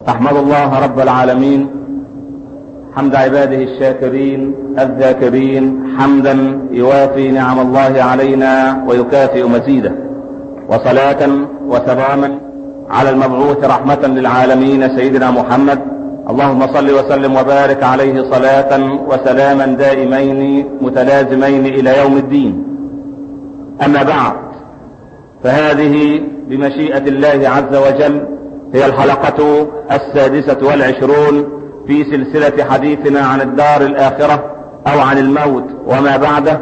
احمد الله رب العالمين حمد عباده الشاكرين الذاكرين حمدا يوافي نعم الله علينا ويكافئ مزيده وصلاة وسلاما على المبعوث رحمة للعالمين سيدنا محمد اللهم صل وسلم وبارك عليه صلاة وسلاما دائمين متلازمين الى يوم الدين اما بعد فهذه بمشيئة الله عز وجل هي الحلقة السادسة والعشرون في سلسلة حديثنا عن الدار الآخرة أو عن الموت وما بعده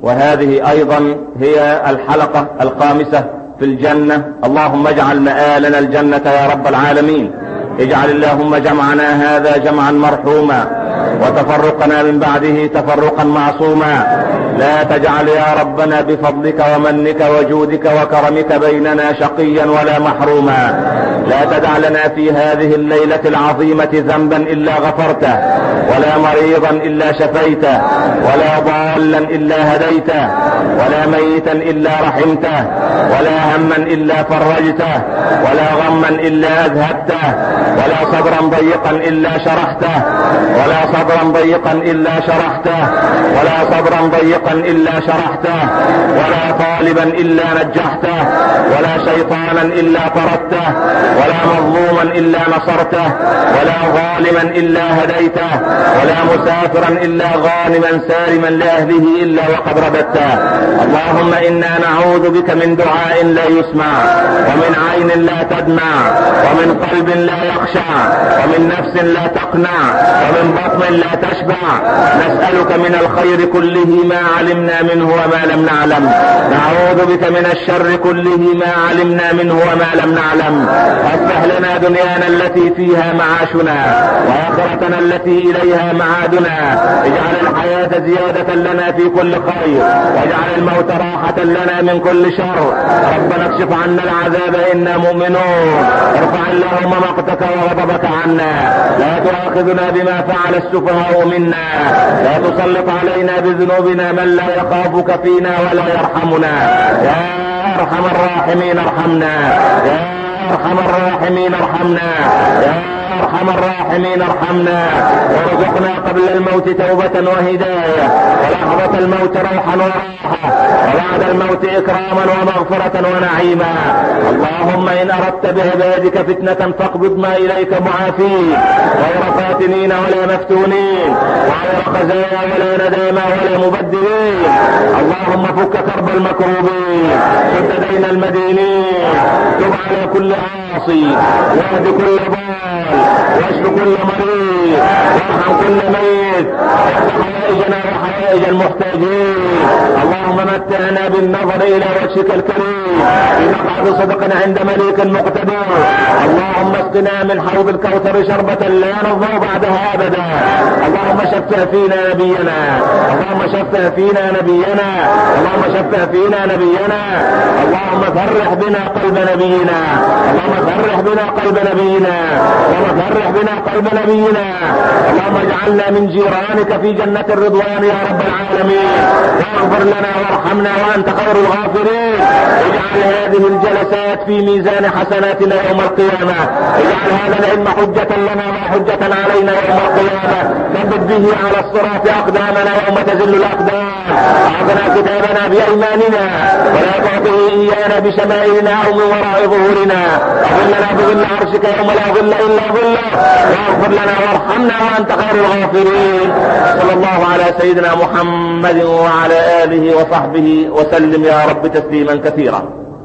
وهذه أيضا هي الحلقة الخامسة في الجنة اللهم اجعل مآلنا الجنة يا رب العالمين اجعل اللهم جمعنا هذا جمعا مرحوما وتفرقنا من بعده تفرقا معصوما لا تجعل يا ربنا بفضلك ومنك وجودك وكرمك بيننا شقيا ولا محروما لا تدع لنا في هذه الليلة العظيمة ذنبا إلا غفرته ولا مريضا إلا شفيته ولا ضالا إلا هديته ولا ميتا إلا رحمته ولا هما إلا فرجته ولا غما إلا أذهبته ولا صدرا ضيقا إلا شرحته ولا صدرا ضيقا إلا شرحته ولا صدرا ضيقا إلا شرحته ولا طالبا إلا نجحته ولا شيطانا إلا طردته ولا مظلوما إلا نصرته ولا ظالما إلا هديته ولا مسافرا إلا غانما سالما لأهله إلا وقد رددته اللهم إنا نعوذ بك من دعاء لا يسمع ومن عين لا تدمع ومن قلب لا يخشع ومن نفس لا تقنع ومن بطن لا تشبع نسألك من الخير كله ما علمنا منه وما لم نعلم نعوذ بك من الشر كله ما علمنا منه وما لم نعلم اصلح لنا دنيانا التي فيها معاشنا واخرتنا التي اليها معادنا اجعل الحياة زيادة لنا في كل خير واجعل الموت راحة لنا من كل شر ربنا اكشف عنا العذاب انا مؤمنون ارفع اللهم مقتك وغضبك عنا لا تؤاخذنا بما فعل السفهاء منا لا تسلط علينا بذنوبنا من لا يخافك فينا ولا يرحمنا يا ارحم الراحمين ارحمنا يا ارحم الراحمين ارحمنا يا ارحم الراحمين ارحمنا وارزقنا قبل الموت توبة وهداية ولحظة الموت روحا وراحة وبعد الموت اكراما ومغفرة ونعيما اللهم ان اردت بعبادك فتنة فاقبضنا اليك معافين غير فاتنين ولا مفتونين وغير خزايا ولا ندامى ولا مبدلين اللهم فك كرب المكروبين سد دين المدينين تب على كل عاصي واهد كل ضال واشف كل مريض وارحم كل ميت حوائجنا وحوائج المحتاجين اللهم متعنا بالنظر الى وجهك الكريم في مقعد صدق عند مليك مقتدر اللهم اسقنا من حوض الكوثر شربة لا نظمأ بعدها ابدا اللهم شفع فينا نبينا اللهم شفع فينا نبينا اللهم شفع فينا نبينا اللهم فرح بنا قلب نبينا اللهم فرح بنا قلب نبينا اللهم فرح بنا قلب نبينا اللهم اجعلنا من جيرانك في جنة الرضوان يا رب العالمين واغفر لنا وارحمنا وانت خير الغافرين اجعل هذه الجلسات في ميزان حسناتنا يوم القيامة اجعل هذا العلم حجة لنا وحجة علينا يوم القيامة ثبت به على الصراط اقدامنا يوم تزل الاقدام اعطنا كتابنا بايماننا ولا تعطه ايانا بشمائلنا او من وراء ظهورنا اظلنا بظل عرشك يوم لا ظل الا ظله واغفر لنا وارحمنا وانت خير الغافرين صلى الله على سيدنا محمد وعلى اله وصحبه وسلم يا رب تسليما كثيرا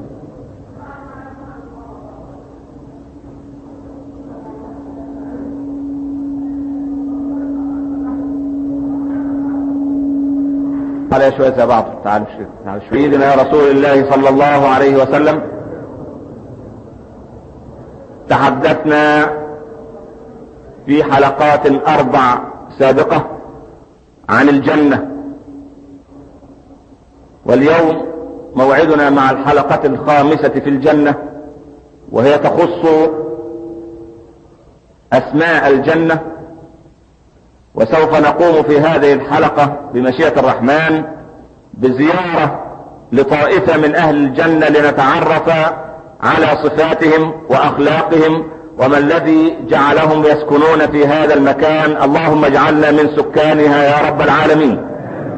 على شوية يا بعض تعالوا شوية تعالوا شوية سيدنا رسول الله صلى الله عليه وسلم تحدثنا في حلقات اربع سابقة عن الجنة واليوم موعدنا مع الحلقة الخامسة في الجنة وهي تخص اسماء الجنة وسوف نقوم في هذه الحلقة بمشيئة الرحمن بزيارة لطائفة من اهل الجنة لنتعرف على صفاتهم واخلاقهم وما الذي جعلهم يسكنون في هذا المكان اللهم اجعلنا من سكانها يا رب العالمين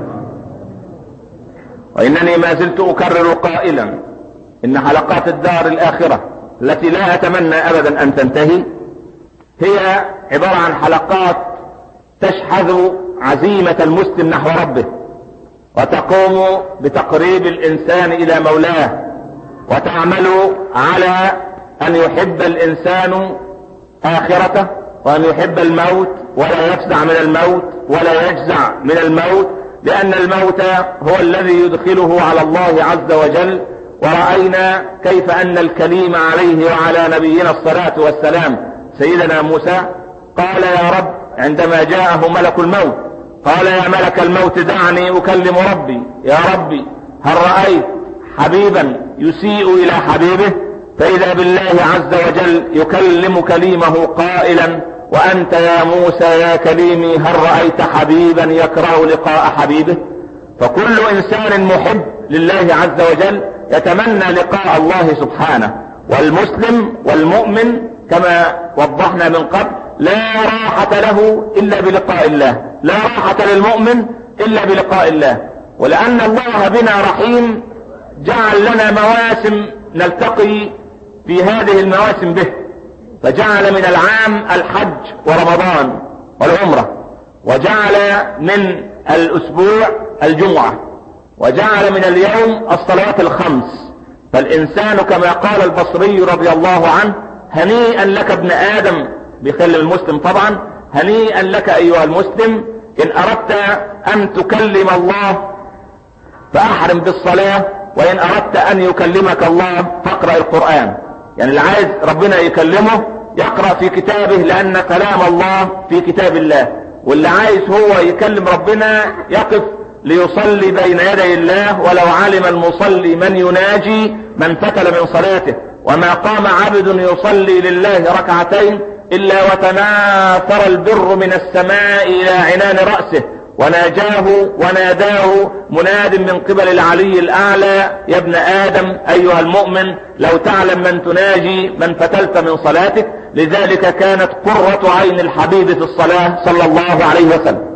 وانني ما زلت اكرر قائلا ان حلقات الدار الاخرة التي لا اتمنى ابدا ان تنتهي هي عبارة عن حلقات تشحذ عزيمة المسلم نحو ربه وتقوم بتقريب الانسان الى مولاه وتعمل على ان يحب الانسان اخرته وان يحب الموت ولا يفزع من الموت ولا يجزع من الموت لان الموت هو الذي يدخله على الله عز وجل ورأينا كيف ان الكليم عليه وعلى نبينا الصلاة والسلام سيدنا موسى قال يا رب عندما جاءه ملك الموت قال يا ملك الموت دعني اكلم ربي يا ربي هل رأيت حبيبا يسيء الى حبيبه فاذا بالله عز وجل يكلم كليمه قائلا وانت يا موسى يا كليمي هل رأيت حبيبا يكره لقاء حبيبه فكل انسان محب لله عز وجل يتمنى لقاء الله سبحانه والمسلم والمؤمن كما وضحنا من قبل لا راحة له الا بلقاء الله لا راحة للمؤمن الا بلقاء الله ولان الله بنا رحيم جعل لنا مواسم نلتقي في هذه المواسم به فجعل من العام الحج ورمضان والعمرة وجعل من الاسبوع الجمعة وجعل من اليوم الصلوات الخمس فالانسان كما قال البصري رضي الله عنه هنيئا لك ابن ادم بيكلم المسلم طبعا هنيئا لك ايها المسلم ان اردت ان تكلم الله فاحرم بالصلاة وان اردت ان يكلمك الله فاقرأ القرآن يعني اللي عايز ربنا يكلمه يقرأ في كتابه لان كلام الله في كتاب الله واللي عايز هو يكلم ربنا يقف ليصلي بين يدي الله ولو علم المصلي من يناجي من فتل من صلاته وما قام عبد يصلي لله ركعتين الا وتناثر البر من السماء الى عنان رأسه وناجاه وناداه مناد من قبل العلي الاعلى يا ابن ادم ايها المؤمن لو تعلم من تناجي من فتلت من صلاتك لذلك كانت قرة عين الحبيب في الصلاة صلى الله عليه وسلم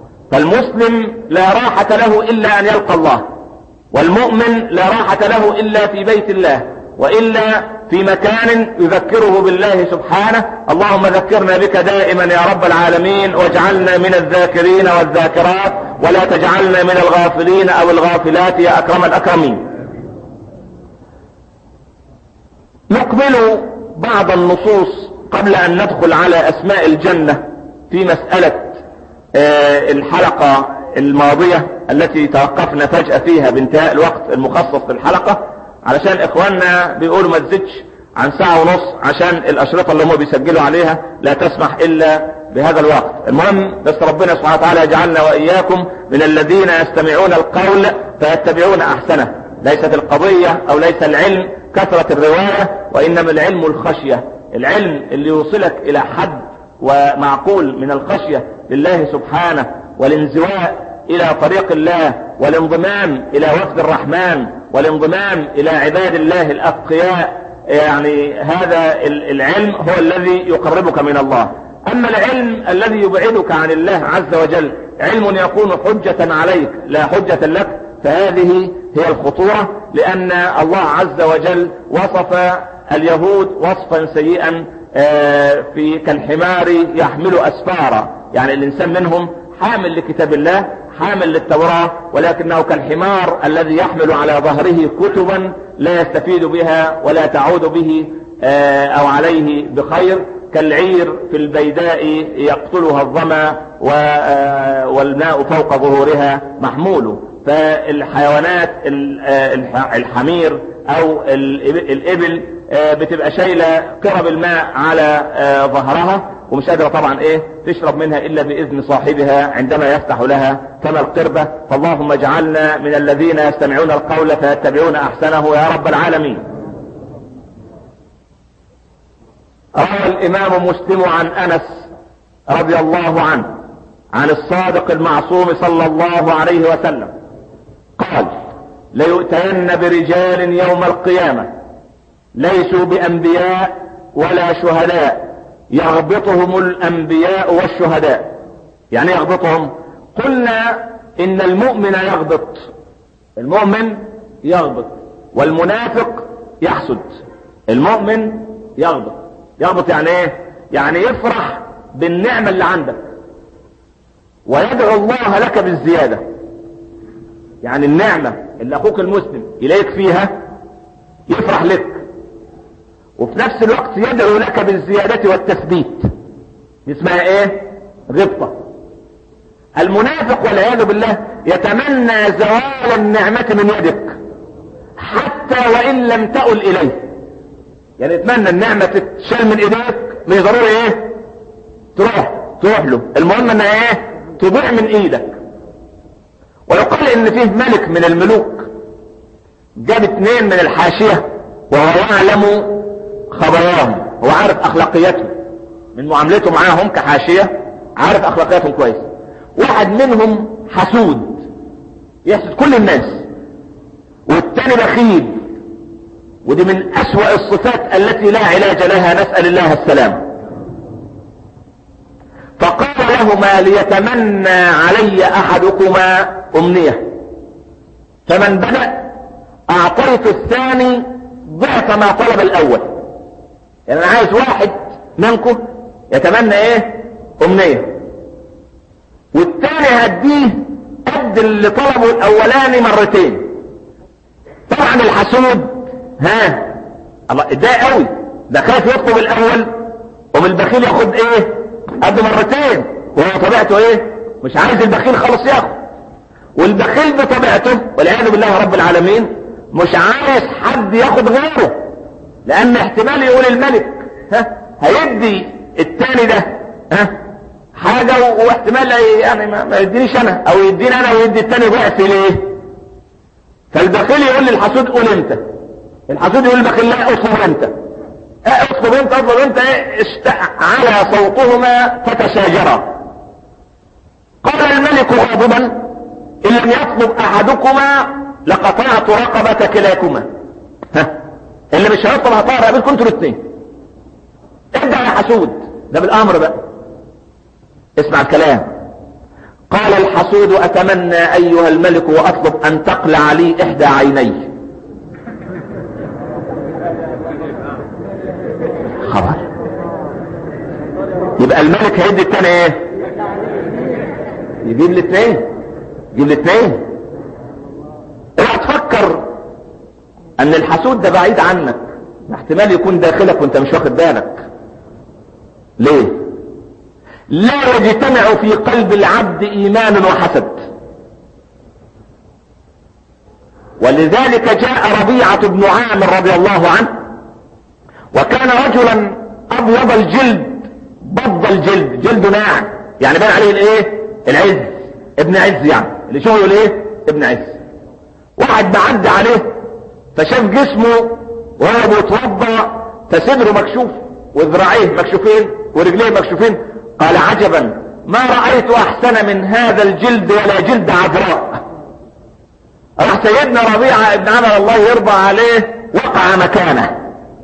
فالمسلم لا راحة له الا ان يلقى الله والمؤمن لا راحة له الا في بيت الله والا في مكان يذكره بالله سبحانه اللهم ذكرنا بك دائما يا رب العالمين واجعلنا من الذاكرين والذاكرات ولا تجعلنا من الغافلين او الغافلات يا اكرم الاكرمين نقبل بعض النصوص قبل ان ندخل على اسماء الجنة في مسألة الحلقة الماضية التي توقفنا فجأة فيها بانتهاء الوقت المخصص للحلقة علشان اخواننا بيقولوا ما تزيدش عن ساعة ونص عشان الاشرطة اللي هم بيسجلوا عليها لا تسمح الا بهذا الوقت المهم بس ربنا سبحانه وتعالى يجعلنا واياكم من الذين يستمعون القول فيتبعون احسنه ليست القضية او ليس العلم كثرة الرواية وانما العلم الخشية العلم اللي يوصلك الى حد ومعقول من الخشية لله سبحانه والانزواء الى طريق الله والانضمام الى وفد الرحمن والانضمام الى عباد الله الاتقياء يعني هذا العلم هو الذي يقربك من الله اما العلم الذي يبعدك عن الله عز وجل علم يكون حجة عليك لا حجة لك فهذه هي الخطورة لان الله عز وجل وصف اليهود وصفا سيئا في كالحمار يحمل اسفارا يعني الانسان منهم حامل لكتاب الله حامل للتوراة ولكنه كالحمار الذي يحمل على ظهره كتبا لا يستفيد بها ولا تعود به او عليه بخير كالعير في البيداء يقتلها الظما والماء فوق ظهورها محمول فالحيوانات الحمير او الابل بتبقى شايلة قرب الماء على ظهرها ومش قادرة طبعا ايه تشرب منها الا باذن صاحبها عندما يفتح لها كما القربة فاللهم اجعلنا من الذين يستمعون القول فيتبعون احسنه يا رب العالمين روى الامام مسلم عن انس رضي الله عنه عن الصادق المعصوم صلى الله عليه وسلم قال ليؤتين برجال يوم القيامة ليسوا بانبياء ولا شهداء يغبطهم الانبياء والشهداء يعني يغبطهم قلنا ان المؤمن يغبط المؤمن يغبط والمنافق يحسد المؤمن يغبط يغبط يعني ايه يعني يفرح بالنعمة اللي عندك ويدعو الله لك بالزيادة يعني النعمة اللي اخوك المسلم اليك فيها يفرح لك وفي نفس الوقت يدعو لك بالزيادة والتثبيت اسمها ايه غبطة المنافق والعياذ بالله يتمنى زوال النعمة من يدك حتى وان لم تؤل اليه يعني يتمنى النعمة تتشال من ايديك مش ضروري ايه تروح تروح له المهم ان ايه تضيع من ايدك ويقال ان فيه ملك من الملوك جاب اتنين من الحاشية وهو يعلم خبراهم هو عارف اخلاقياتهم من معاملته معاهم كحاشية عارف اخلاقياتهم كويس واحد منهم حسود يحسد كل الناس والتاني بخيل ودي من اسوأ الصفات التي لا علاج لها نسأل الله السلام فقال لهما ليتمنى علي احدكما امنية فمن بدأ اعطيت الثاني ضعف ما طلب الاول يعني انا عايز واحد منكم يتمنى ايه امنية والثاني هديه قد اللي طلبه الاولاني مرتين طبعا الحسود ها الله اتضايق قوي ده خايف يطلب الاول ومن البخيل ياخد ايه قد مرتين وهو طبيعته ايه مش عايز البخيل خالص ياخد والبخيل بطبيعته والعياذ بالله رب العالمين مش عايز حد ياخد غيره لان احتمال يقول الملك ها هيدي التاني ده ها حاجة واحتمال يعني ما, ما يدينيش انا او يديني انا ويدي التاني ضعف ليه فالبخيل يقول للحسود قول انت الحسود يقول للبخيل لا اطلب انت اه اطلب انت اطلب انت ايه اشتع على صوتهما فتشاجرا قال الملك غاضبا ان لم يطلب احدكما لقطعت رقبة كلاكما ها اللي مش هيطلب هطلع رقبتكم انتوا الاثنين ابدأ يا حسود ده بالامر بقى اسمع الكلام قال الحسود اتمنى ايها الملك واطلب ان تقلع لي احدى عيني خبر يبقى الملك هيدي التاني ايه يجيب الاثنين يجيب الاثنين اوعى تفكر ان الحسود ده بعيد عنك احتمال يكون داخلك وانت مش واخد بالك ليه لا يجتمع في قلب العبد ايمان وحسد ولذلك جاء ربيعة بن عامر رضي الله عنه وكان رجلا ابيض الجلد بض الجلد جلده ناعم يعني بان عليه الايه العز ابن عز يعني اللي شغله الايه ابن عز واحد معدي عليه فشاف جسمه وهو بيتوضا فصدره مكشوف وذراعيه مكشوفين ورجليه مكشوفين قال عجبا ما رأيت احسن من هذا الجلد ولا جلد عذراء راح سيدنا ربيعة ابن عمر الله يرضى عليه وقع مكانه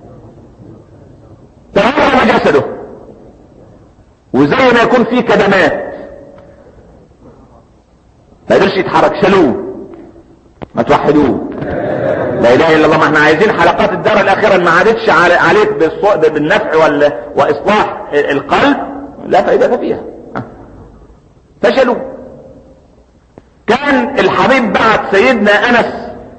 تغير جسده وزي ما يكون فيه كدمات ما يقدرش يتحرك شالوه ما توحدوه لا اله الا الله ما احنا عايزين حلقات الدار الاخيره ما عادتش عليك بالنفع وال... واصلاح القلب لا فائده فيها فشلوا كان الحبيب بعت سيدنا انس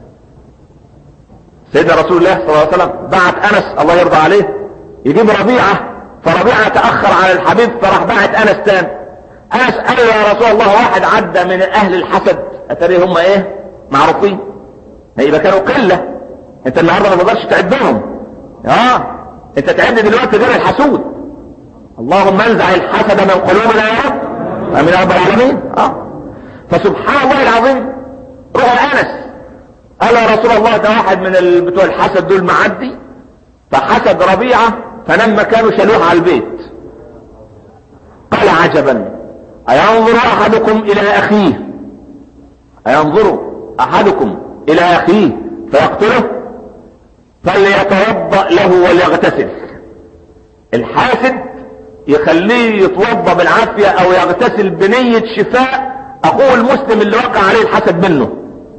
سيدنا رسول الله صلى الله عليه وسلم بعت انس الله يرضى عليه يجيب ربيعة فربيعة تأخر على الحبيب فراح بعت انس تاني انس قال له يا رسول الله واحد عدى من اهل الحسد اتاري هم ايه معروفين يبقى كانوا قلة انت النهاردة ما تقدرش تعدهم اه انت تعد دلوقتي غير الحسود اللهم انزع الحسد من قلوبنا يا رب امين يا رب العالمين اه فسبحان الله العظيم روح انس قال يا رسول الله ده واحد من بتوع الحسد دول معدي فحسد ربيعة فلما كانوا شالوه على البيت قال عجبا اينظر احدكم الى اخيه اينظر احدكم الى اخيه فيقتله فليتوضأ له وليغتسل الحاسد يخليه يتوضى بالعافية او يغتسل بنية شفاء اخوه المسلم اللي وقع عليه الحسد منه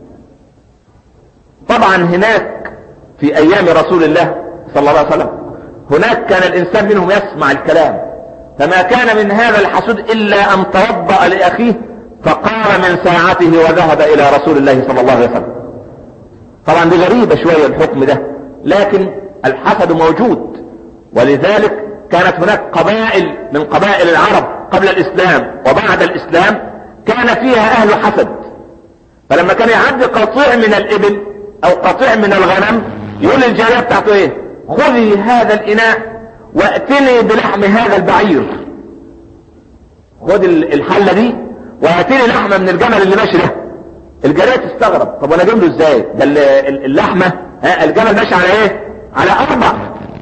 طبعا هناك في ايام رسول الله صلى الله عليه وسلم هناك كان الانسان منهم يسمع الكلام فما كان من هذا الحسود الا ان توضأ لاخيه فقام من ساعته وذهب الى رسول الله صلى الله عليه وسلم طبعا دي غريبة شوية الحكم ده لكن الحسد موجود ولذلك كانت هناك قبائل من قبائل العرب قبل الاسلام وبعد الاسلام كان فيها اهل حسد فلما كان يعدي قطيع من الابل او قطيع من الغنم يقول للجارية بتاعته ايه خذي هذا الاناء واتني بلحم هذا البعير خد الحلة دي واتني لحمة من الجمل اللي ماشي ده الجارية تستغرب طب وانا اجيب له ازاي ده اللحمة ها الجمل ماشي على ايه على اربع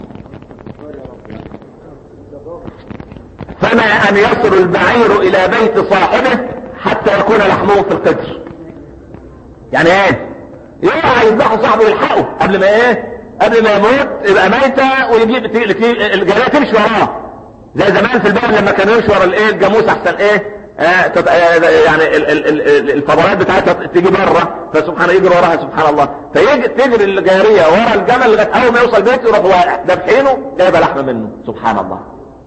فما ان يصل البعير الى بيت صاحبه حتى يكون لحمه في القدر يعني ايه يروح يذبحوا صاحبه يلحقه قبل ما ايه قبل ما يموت يبقى ميتة ويجيب الجارية تمشي وراه زي زمان في البلد لما كانوا يمشوا ورا الايه الجاموس احسن ايه آه تت... يعني الفضلات بتاعتها تيجي بره فسبحان يجري وراها سبحان الله فيجي تجري الجاريه ورا الجمل لغايه اول ما يوصل بيته يروح واقع ده بحينه جايبه لحمه منه سبحان الله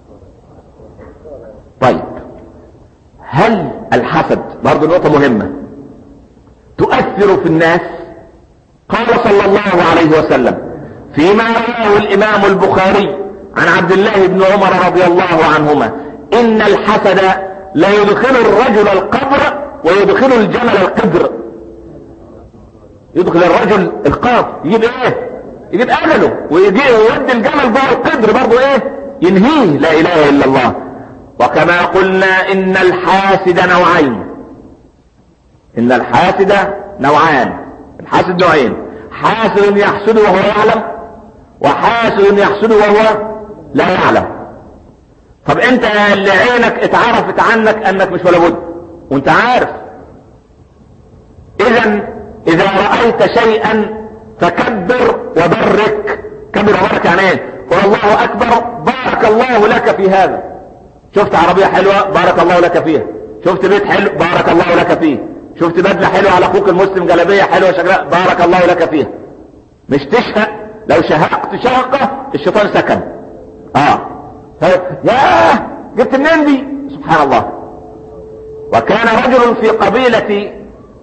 طيب هل الحسد برضه نقطه مهمه تؤثر في الناس قال صلى الله عليه وسلم فيما رواه الامام البخاري عن عبد الله بن عمر رضي الله عنهما ان الحسد لا يدخل الرجل القبر ويدخل الجمل القدر يدخل الرجل القبر يجيب ايه يجيب اجله ويجي ويودي الجمل بقى القدر برضه ايه ينهيه لا اله الا الله وكما قلنا ان الحاسد نوعين ان الحاسد نوعان الحاسد نوعين حاسد يحسد وهو يعلم وحاسد يحسد وهو لا يعلم طب انت اللي عينك اتعرفت عنك انك مش ولا بد وانت عارف اذا اذا رأيت شيئا فكبر وبرك كبر وبرك يعني ايه قل الله اكبر بارك الله لك في هذا شفت عربية حلوة بارك الله لك فيها شفت بيت حلو بارك الله لك فيه شفت بدلة حلوة على اخوك المسلم جلبية حلوة شكلها بارك الله لك فيها مش تشهق لو شهقت شهقة الشيطان سكن اه ياه جبت منين دي سبحان الله وكان رجل في قبيلة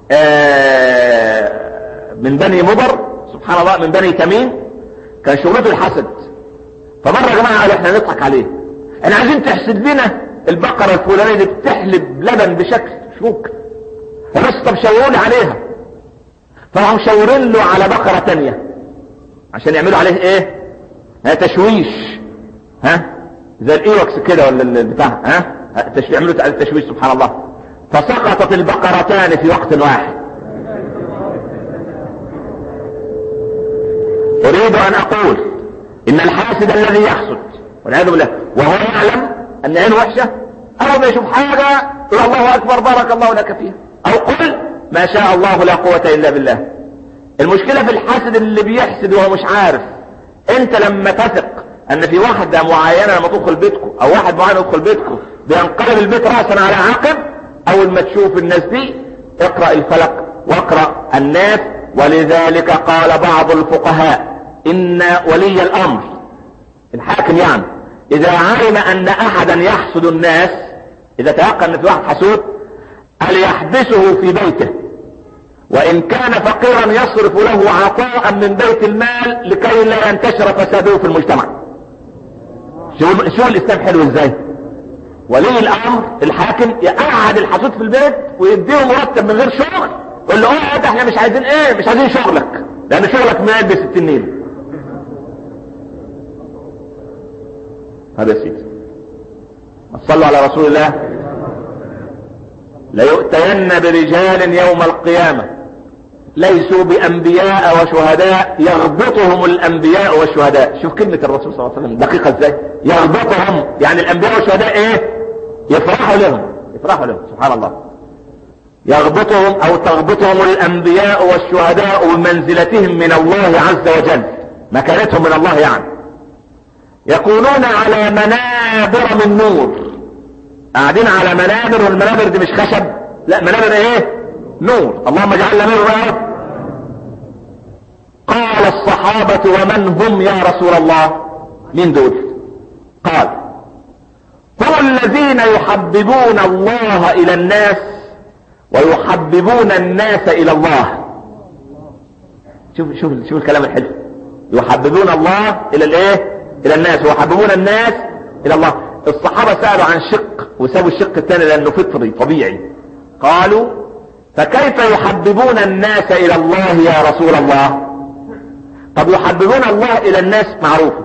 آه من بني مضر سبحان الله من بني تميم كان شغلته الحسد فمرة يا جماعة قالوا احنا نضحك عليه احنا عايزين تحسد لنا البقرة الفلانية اللي بتحلب لبن بشكل شوك بس طب شاوروا لي عليها فراحوا مشاورين له على بقرة تانية عشان يعملوا عليه ايه ها تشويش ها زي الايوكس كده ولا البتاع ها يعملوا تشويش سبحان الله فسقطت البقرتان في وقت واحد اريد ان اقول ان الحاسد الذي يحسد والعياذ بالله وهو يعلم ان عينه وحشه او ما يشوف حاجه يقول الله اكبر بارك الله لك فيها او قل ما شاء الله لا قوه الا بالله المشكله في الحاسد اللي بيحسد وهو مش عارف انت لما تثق ان في واحدة معينة لما تدخل بيتكم او واحد معين يدخل بيتكم بينقلب البيت رأسا على عقب اول ما تشوف الناس دي اقرأ الفلق واقرأ الناس ولذلك قال بعض الفقهاء ان ولي الامر الحاكم يعني اذا علم ان احدا يحسد الناس اذا تيقن ان في واحد حسود فليحبسه في بيته وان كان فقيرا يصرف له عطاء من بيت المال لكي لا ينتشر فساده في المجتمع شو الاسلام حلو ازاي ولي الامر الحاكم يقعد الحسود في البيت ويديه مرتب من غير شغل يقول له اقعد احنا مش عايزين ايه مش عايزين شغلك لان شغلك مال ب 60 نيل هذا يا سيدي صلوا على رسول الله ليؤتين برجال يوم القيامة ليسوا بأنبياء وشهداء يغبطهم الأنبياء والشهداء شوف كلمة الرسول صلى الله عليه وسلم دقيقة ازاي يغبطهم يعني الأنبياء والشهداء ايه يفرحوا لهم يفرحوا لهم سبحان الله يغبطهم او تغبطهم الانبياء والشهداء بمنزلتهم من الله عز وجل مكانتهم من الله يعني يكونون على منابر من نور قاعدين على منابر والمنابر دي مش خشب لا منابر ايه نور اللهم اجعلنا منه يا رب قال الصحابة ومن هم يا رسول الله مين دول قال هم الذين يحببون الله الى الناس ويحببون الناس الى الله شوف شوف شوف الكلام الحلو يحببون الله الى الايه الى الناس ويحببون الناس الى الله الصحابة سألوا عن شق وسابوا الشق الثاني لانه فطري طبيعي قالوا فكيف يحببون الناس الى الله يا رسول الله طب يحببون الله الى الناس معروفه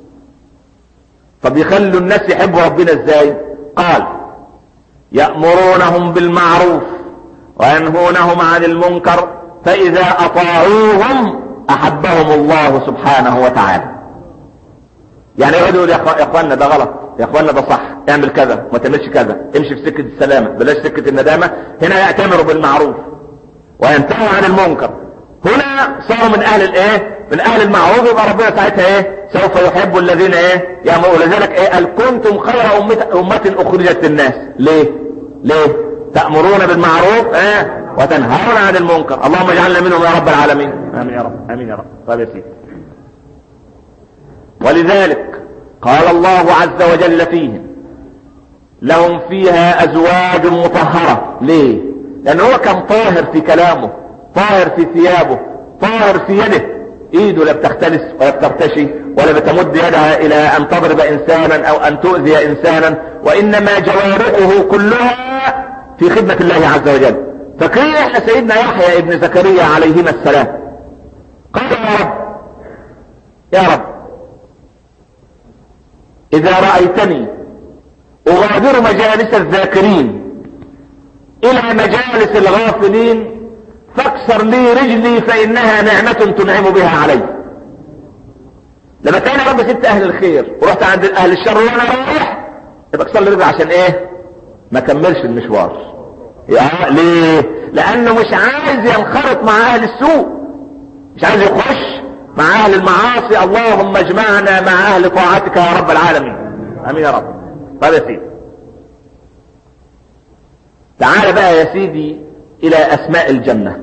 طب يخلوا الناس يحبوا ربنا ازاي قال يأمرونهم بالمعروف وينهونهم عن المنكر فإذا أطاعوهم أحبهم الله سبحانه وتعالى يعني يقعدوا يقول يا اخوانا ده غلط يا اخوانا ده صح اعمل كذا ما تعملش كذا امشي في سكة السلامة بلاش سكة الندامة هنا يأتمروا بالمعروف وينتهوا عن المنكر هنا صاروا من اهل الايه من اهل المعروف يبقى ربنا ساعتها ايه سوف يحب الذين ايه يأمروا ولذلك ايه قال كنتم خير أمة, امة اخرجت للناس ليه ليه تأمرون بالمعروف ايه وتنهون عن المنكر اللهم اجعلنا منهم يا رب العالمين امين يا رب امين يا رب طيب يا سيدي ولذلك قال الله عز وجل فيهم لهم فيها ازواج مطهرة ليه لان هو كان طاهر في كلامه طاهر في ثيابه طاهر في يده ايده لا بتختلس ولا بترتشي ولا بتمد يدها الى ان تضرب انسانا او ان تؤذي انسانا وانما جوارحه كلها في خدمة الله عز وجل فاكرين احنا سيدنا يحيى ابن زكريا عليهما السلام قال يا رب يا رب اذا رأيتني اغادر مجالس الذاكرين الى مجالس الغافلين فاكسر لي رجلي فانها نعمة تنعم بها علي لما كان يا رب ست اهل الخير ورحت عند اهل الشر وانا رايح يبقى اكسر لي رجلي عشان ايه ما كملش المشوار يا ليه لانه مش عايز ينخرط مع اهل السوء مش عايز يخش مع اهل المعاصي اللهم اجمعنا مع اهل طاعتك يا رب العالمين امين يا رب طيب يا سيدي تعال بقى يا سيدي الى اسماء الجنة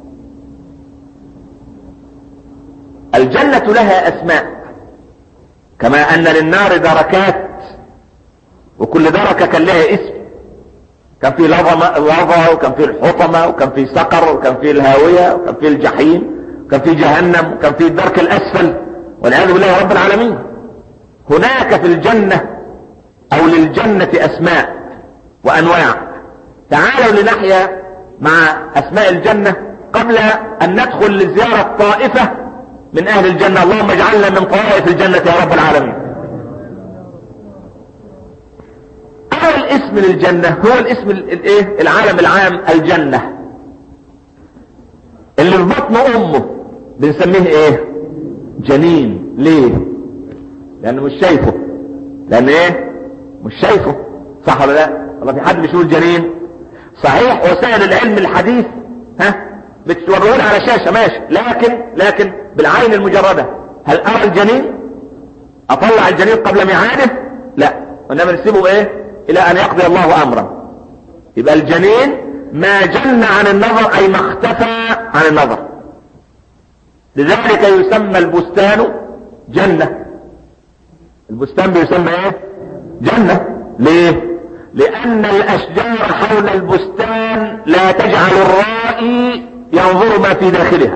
الجنة لها اسماء كما ان للنار دركات وكل دركة كان لها اسم كان في لظى وكان في الحطمة وكان في سقر وكان في الهاوية وكان في الجحيم وكان في جهنم وكان في الدرك الاسفل والعياذ بالله رب العالمين هناك في الجنة او للجنة اسماء وانواع تعالوا لنحيا مع اسماء الجنة قبل ان ندخل لزيارة طائفة من اهل الجنة اللهم اجعلنا من طوائف الجنة يا رب العالمين اول اسم للجنة هو الاسم الايه العالم العام الجنة اللي في بطن امه بنسميه ايه جنين ليه لانه مش شايفه لان ايه مش شايفه صح ولا لا والله في حد بيشوف الجنين صحيح وسائل العلم الحديث ها بتوريه على شاشة ماشي لكن لكن بالعين المجردة هل ارى الجنين اطلع الجنين قبل ميعاده لا انما نسيبه ايه الى ان يقضي الله امرا يبقى الجنين ما جن عن النظر اي ما اختفى عن النظر لذلك يسمى البستان جنة البستان بيسمى ايه جنة ليه لان الاشجار حول البستان لا تجعل الرائي ينظر ما في داخلها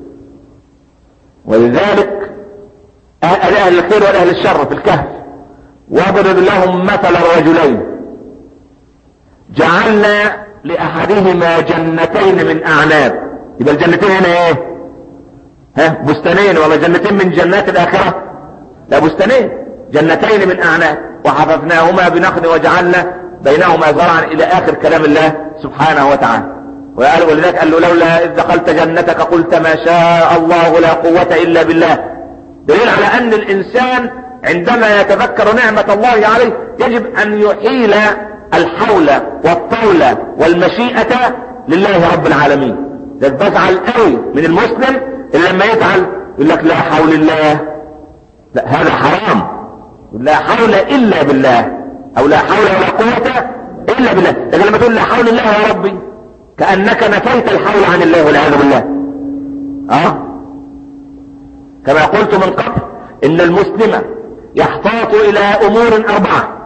ولذلك اهل الخير واهل الشر في الكهف واضرب لهم مثل الرجلين جعلنا لاحدهما جنتين من اعناب يبقى الجنتين هنا ايه ها بستانين ولا جنتين من جنات الاخرة لا بستانين جنتين من اعناب وحففناهما بنخل وجعلنا بينهما زرعا الى اخر كلام الله سبحانه وتعالى وقال ولذلك قال له لولا اذ دخلت جنتك قلت ما شاء الله لا قوة الا بالله دليل على ان الانسان عندما يتذكر نعمة الله عليه يجب ان يحيل الحول والطول والمشيئة لله رب العالمين ده بزعل قوي من المسلم اللي لما يزعل يقول لك لا حول الله لا هذا حرام لا حول الا بالله او لا حول ولا قوة الا بالله لكن لما تقول لا حول الله يا ربي كأنك نفيت الحول عن الله والعياذ بالله اه كما قلت من قبل ان المسلم يحتاط الى امور اربعة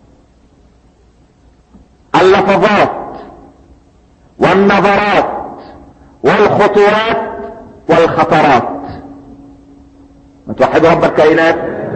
اللفظات والنظرات والخطوات والخطرات ما توحد رب الكائنات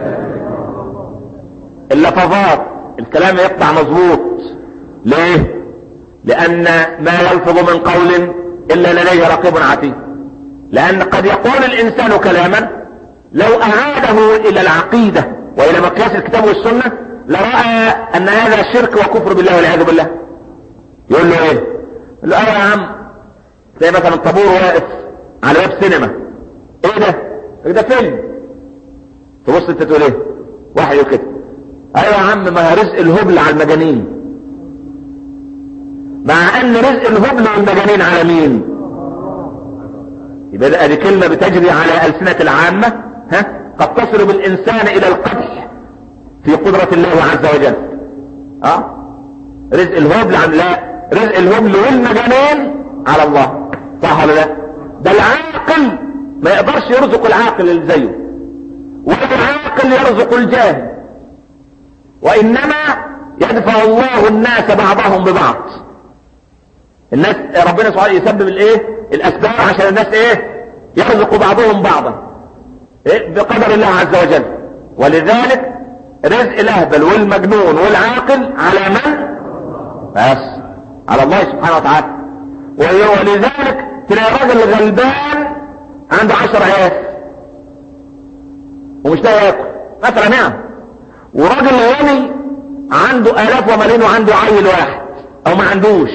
اللفظات الكلام يقطع مظبوط ليه لان ما يلفظ من قول الا لديه رقيب عتيد لان قد يقول الانسان كلاما لو اعاده الى العقيدة والى مقياس الكتاب والسنة لرأى ان هذا شرك وكفر بالله والعياذ بالله يقول له ايه يقول له ايه يا عم زي مثلا طابور واقف على باب سينما ايه ده ايه ده فيلم تبص انت تقول ايه واحد يقول كده ايوه يا عم ما رزق الهبل على المجانين مع ان رزق الهبل والمجانين على مين يبقى دي كلمة بتجري على ألسنة العامة ها قد تصل بالإنسان إلى القدح في قدرة الله عز وجل اه رزق الهبل عن لا رزق الهبل والمجانين على الله صح ولا لا ده العاقل ما يقدرش يرزق العاقل اللي زيه ولا العاقل يرزق الجاهل وانما يدفع الله الناس بعضهم ببعض الناس ربنا سبحانه يسبب الايه الاسباب عشان الناس ايه يرزق بعضهم بعضا إيه؟ بقدر الله عز وجل ولذلك رزق الاهبل والمجنون والعاقل على من بس على الله سبحانه وتعالى ولذلك تلاقي راجل غلبان عنده عشر عيال ومش لاقي ياكل مثلا نعم وراجل غني عنده الاف وملايين وعنده عيل واحد او ما عندوش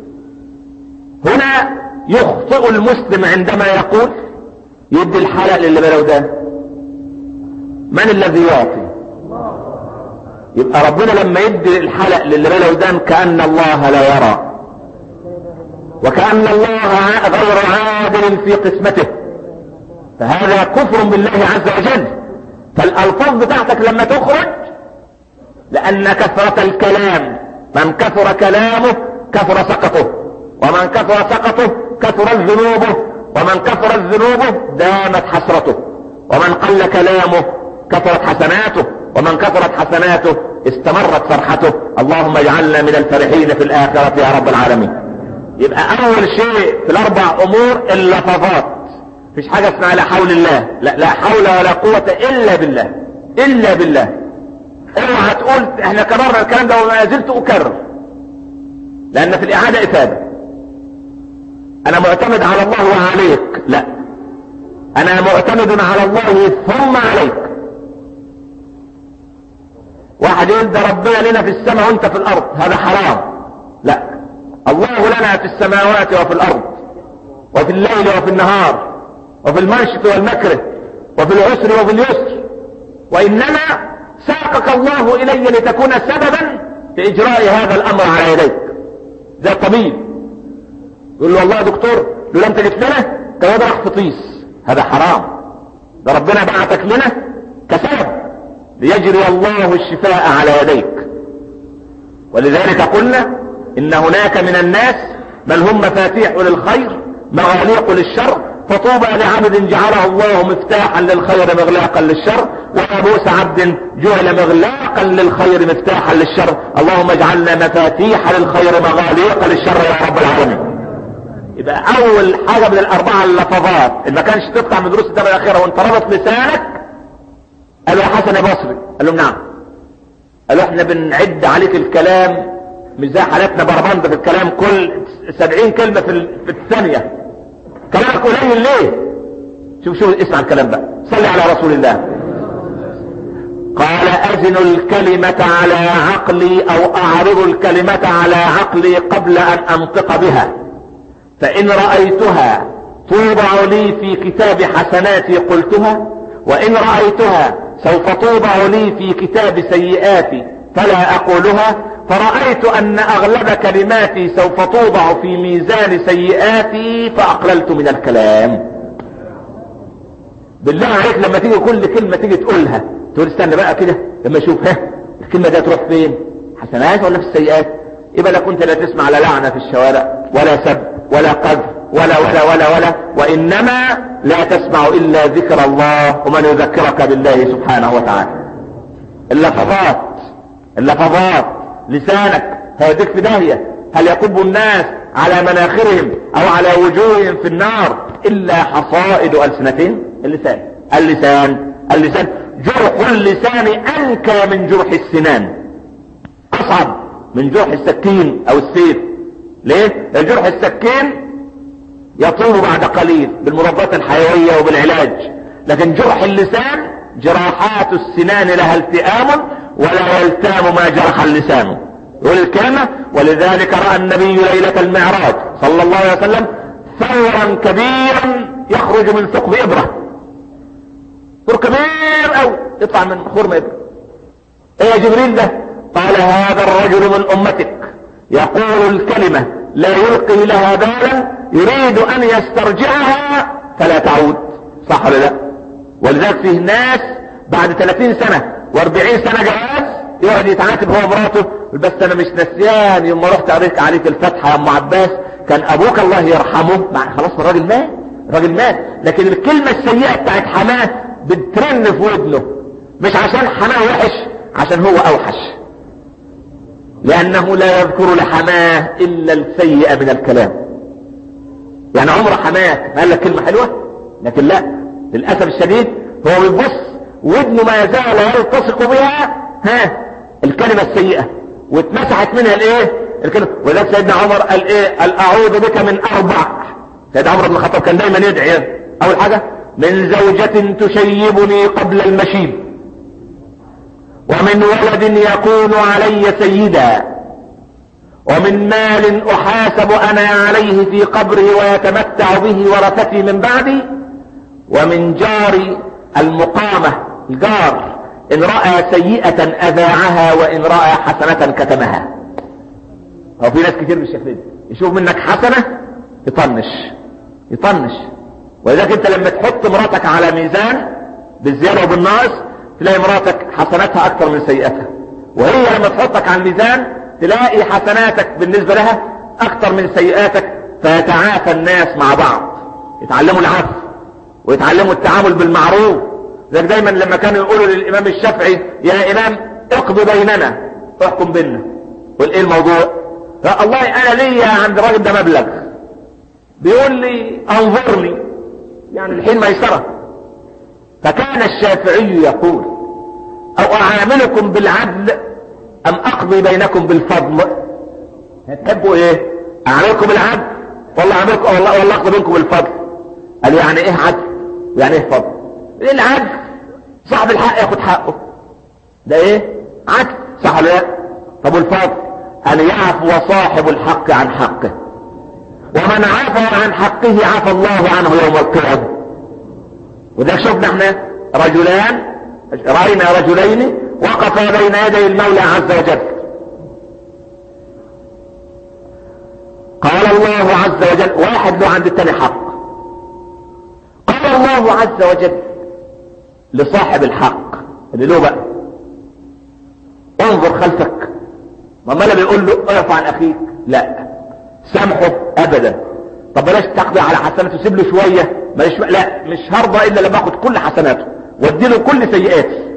هنا يخطئ المسلم عندما يقول يدي الحلق للي بلو ده من الذي يعطي يبقى ربنا لما يدي الحلق للي بلو ده كأن الله لا يرى وكأن الله غير عادل في قسمته فهذا كفر بالله عز وجل فالألفاظ بتاعتك لما تخرج لأن كثرة الكلام من كثر كلامه كثر سقطه ومن كثر سقطه كثرت ذنوبه ومن كثرت ذنوبه دامت حسرته ومن قل كلامه كثرت حسناته ومن كثرت حسناته استمرت فرحته اللهم اجعلنا من الفرحين في الآخرة يا رب العالمين يبقى أول شيء في الأربع أمور اللفظات مفيش حاجة اسمها لا حول الله لا لا حول ولا قوة إلا بالله إلا بالله اوعى تقول احنا كررنا الكلام ده وما زلت أكرر لأن في الإعادة إفادة انا معتمد على الله وعليك لا انا معتمد على الله ثم عليك واحد يقول ده ربنا لنا في السماء وانت في الارض هذا حرام لا الله لنا في السماوات وفي الارض وفي الليل وفي النهار وفي المنشط والمكره وفي العسر وفي اليسر وانما ساقك الله الي لتكون سببا في اجراء هذا الامر على يديك ده طبيب يقول له والله يا دكتور لو انت جيت لنا كان راح في طيس هذا حرام ده ربنا بعتك لنا كسبب ليجري الله الشفاء على يديك ولذلك قلنا ان هناك من الناس بل هم مفاتيح للخير مغاليق للشر فطوبى لعبد جعله الله مفتاحا للخير مغلاقا للشر وابوس عبد جعل مغلاقا للخير مفتاحا للشر اللهم اجعلنا مفاتيح للخير مغاليق للشر يا رب العالمين يبقى اول حاجة من الاربعة اللفظات اللي ما كانش تطلع من دروس الدرجة الاخيرة وانت ربط لسانك قالوا يا حسن يا بصري قال لهم نعم قالوا احنا بنعد عليك الكلام مش زي حالاتنا بربند في الكلام كل سبعين كلمة في, في الثانية كلامك قليل ليه شوف شوف اسمع الكلام بقى صلي على رسول الله قال أزن الكلمة على عقلي أو أعرض الكلمة على عقلي قبل أن أنطق بها فإن رأيتها توضع لي في كتاب حسناتي قلتها وإن رأيتها سوف توضع لي في كتاب سيئاتي فلا أقولها فرأيت أن أغلب كلماتي سوف توضع في ميزان سيئاتي فأقللت من الكلام بالله عليك لما تيجي كل كلمة تيجي تقولها تقول استنى بقى كده لما اشوف ها الكلمة دي تروح فين حسنات ولا في السيئات يبقى لا كنت لا تسمع لا لعنة في الشوارع ولا سب ولا قذف ولا ولا ولا ولا وإنما لا تسمع إلا ذكر الله ومن يذكرك بالله سبحانه وتعالى اللفظات اللفظات لسانك هيديك في داهية هل يكب الناس على مناخرهم او على وجوههم في النار الا حصائد السنتين اللسان اللسان اللسان جرح اللسان انكى من جرح السنان اصعب من جرح السكين او السيف ليه جرح السكين يطول بعد قليل بالمضادات الحيوية وبالعلاج لكن جرح اللسان جراحات السنان لها التئام ولا يلتام ما جرح اللسان يقول الكلمة ولذلك رأى النبي ليلة المعراج صلى الله عليه وسلم ثورا كبيرا يخرج من ثقب إبرة ثور كبير أو يطلع من خرم إبرة ايه يا جبريل ده قال هذا الرجل من أمتك يقول الكلمة لا يلقي لها بالا يريد أن يسترجعها فلا تعود صح ولا لا ولذلك فيه ناس بعد 30 سنة و40 سنة جواز يقعد يتعاتب هو مراته بس انا مش نسيان يوم ما رحت قريت عليك الفتحة يا ام عباس كان ابوك الله يرحمه مع خلاص الراجل مات الراجل مات لكن الكلمة السيئة بتاعت حماه بترن في ودنه مش عشان حماه وحش عشان هو اوحش لانه لا يذكر لحماه الا السيئة من الكلام يعني عمر حماك ما قال لك كلمة حلوة لكن لا للأسف الشديد هو بيبص ودنه ما يزال يلتصق بها ها الكلمة السيئة واتمسحت منها الايه الكلمة ولذلك سيدنا عمر قال ايه قال اعوذ بك من اربع سيدنا عمر بن الخطاب كان دايما يدعي اول حاجة من زوجة تشيبني قبل المشيب ومن ولد يكون علي سيدا ومن مال احاسب انا عليه في قبره ويتمتع به ورثتي من بعدي ومن جار المقامة الجار ان رأى سيئة اذاعها وان رأى حسنة كتمها هو في ناس كتير بالشكل ده يشوف منك حسنة يطنش يطنش ولذلك انت لما تحط مراتك على ميزان بالزيادة وبالناقص تلاقي مراتك حسناتها اكتر من سيئتها وهي لما تحطك على الميزان تلاقي حسناتك بالنسبة لها اكتر من سيئاتك فيتعافى الناس مع بعض يتعلموا العفو ويتعلموا التعامل بالمعروف ذلك دايما لما كانوا يقولوا للامام الشافعي يا امام اقض بيننا احكم بيننا قول ايه الموضوع الله انا ليا عند الراجل ده مبلغ بيقول لي انظرني يعني الحين ميسرة فكان الشافعي يقول او اعاملكم بالعدل ام اقضي بينكم بالفضل هتحبوا ايه اعاملكم بالعدل والله اعاملكم والله والله اقضي بينكم بالفضل قال يعني ايه عدل يعني ايه فضل ايه العدل صاحب الحق ياخد حقه ده ايه عدل صح ولا لا طب والفضل ان يعفو صاحب الحق عن حقه ومن عفى عن حقه عفى الله عنه يوم القيامة وده شفنا احنا رجلان رأينا رجلين وقفا بين يدي المولى عز وجل قال الله عز وجل واحد له عند التاني حق قال الله عز وجل لصاحب الحق اللي له بقى انظر خلفك ما مالا بيقول له اعف عن اخيك لا سامحه ابدا طب بلاش تقضي على حسناته سيب له شويه ماليش لا مش هرضى الا لما اخد كل حسناته وادي له كل سيئاتي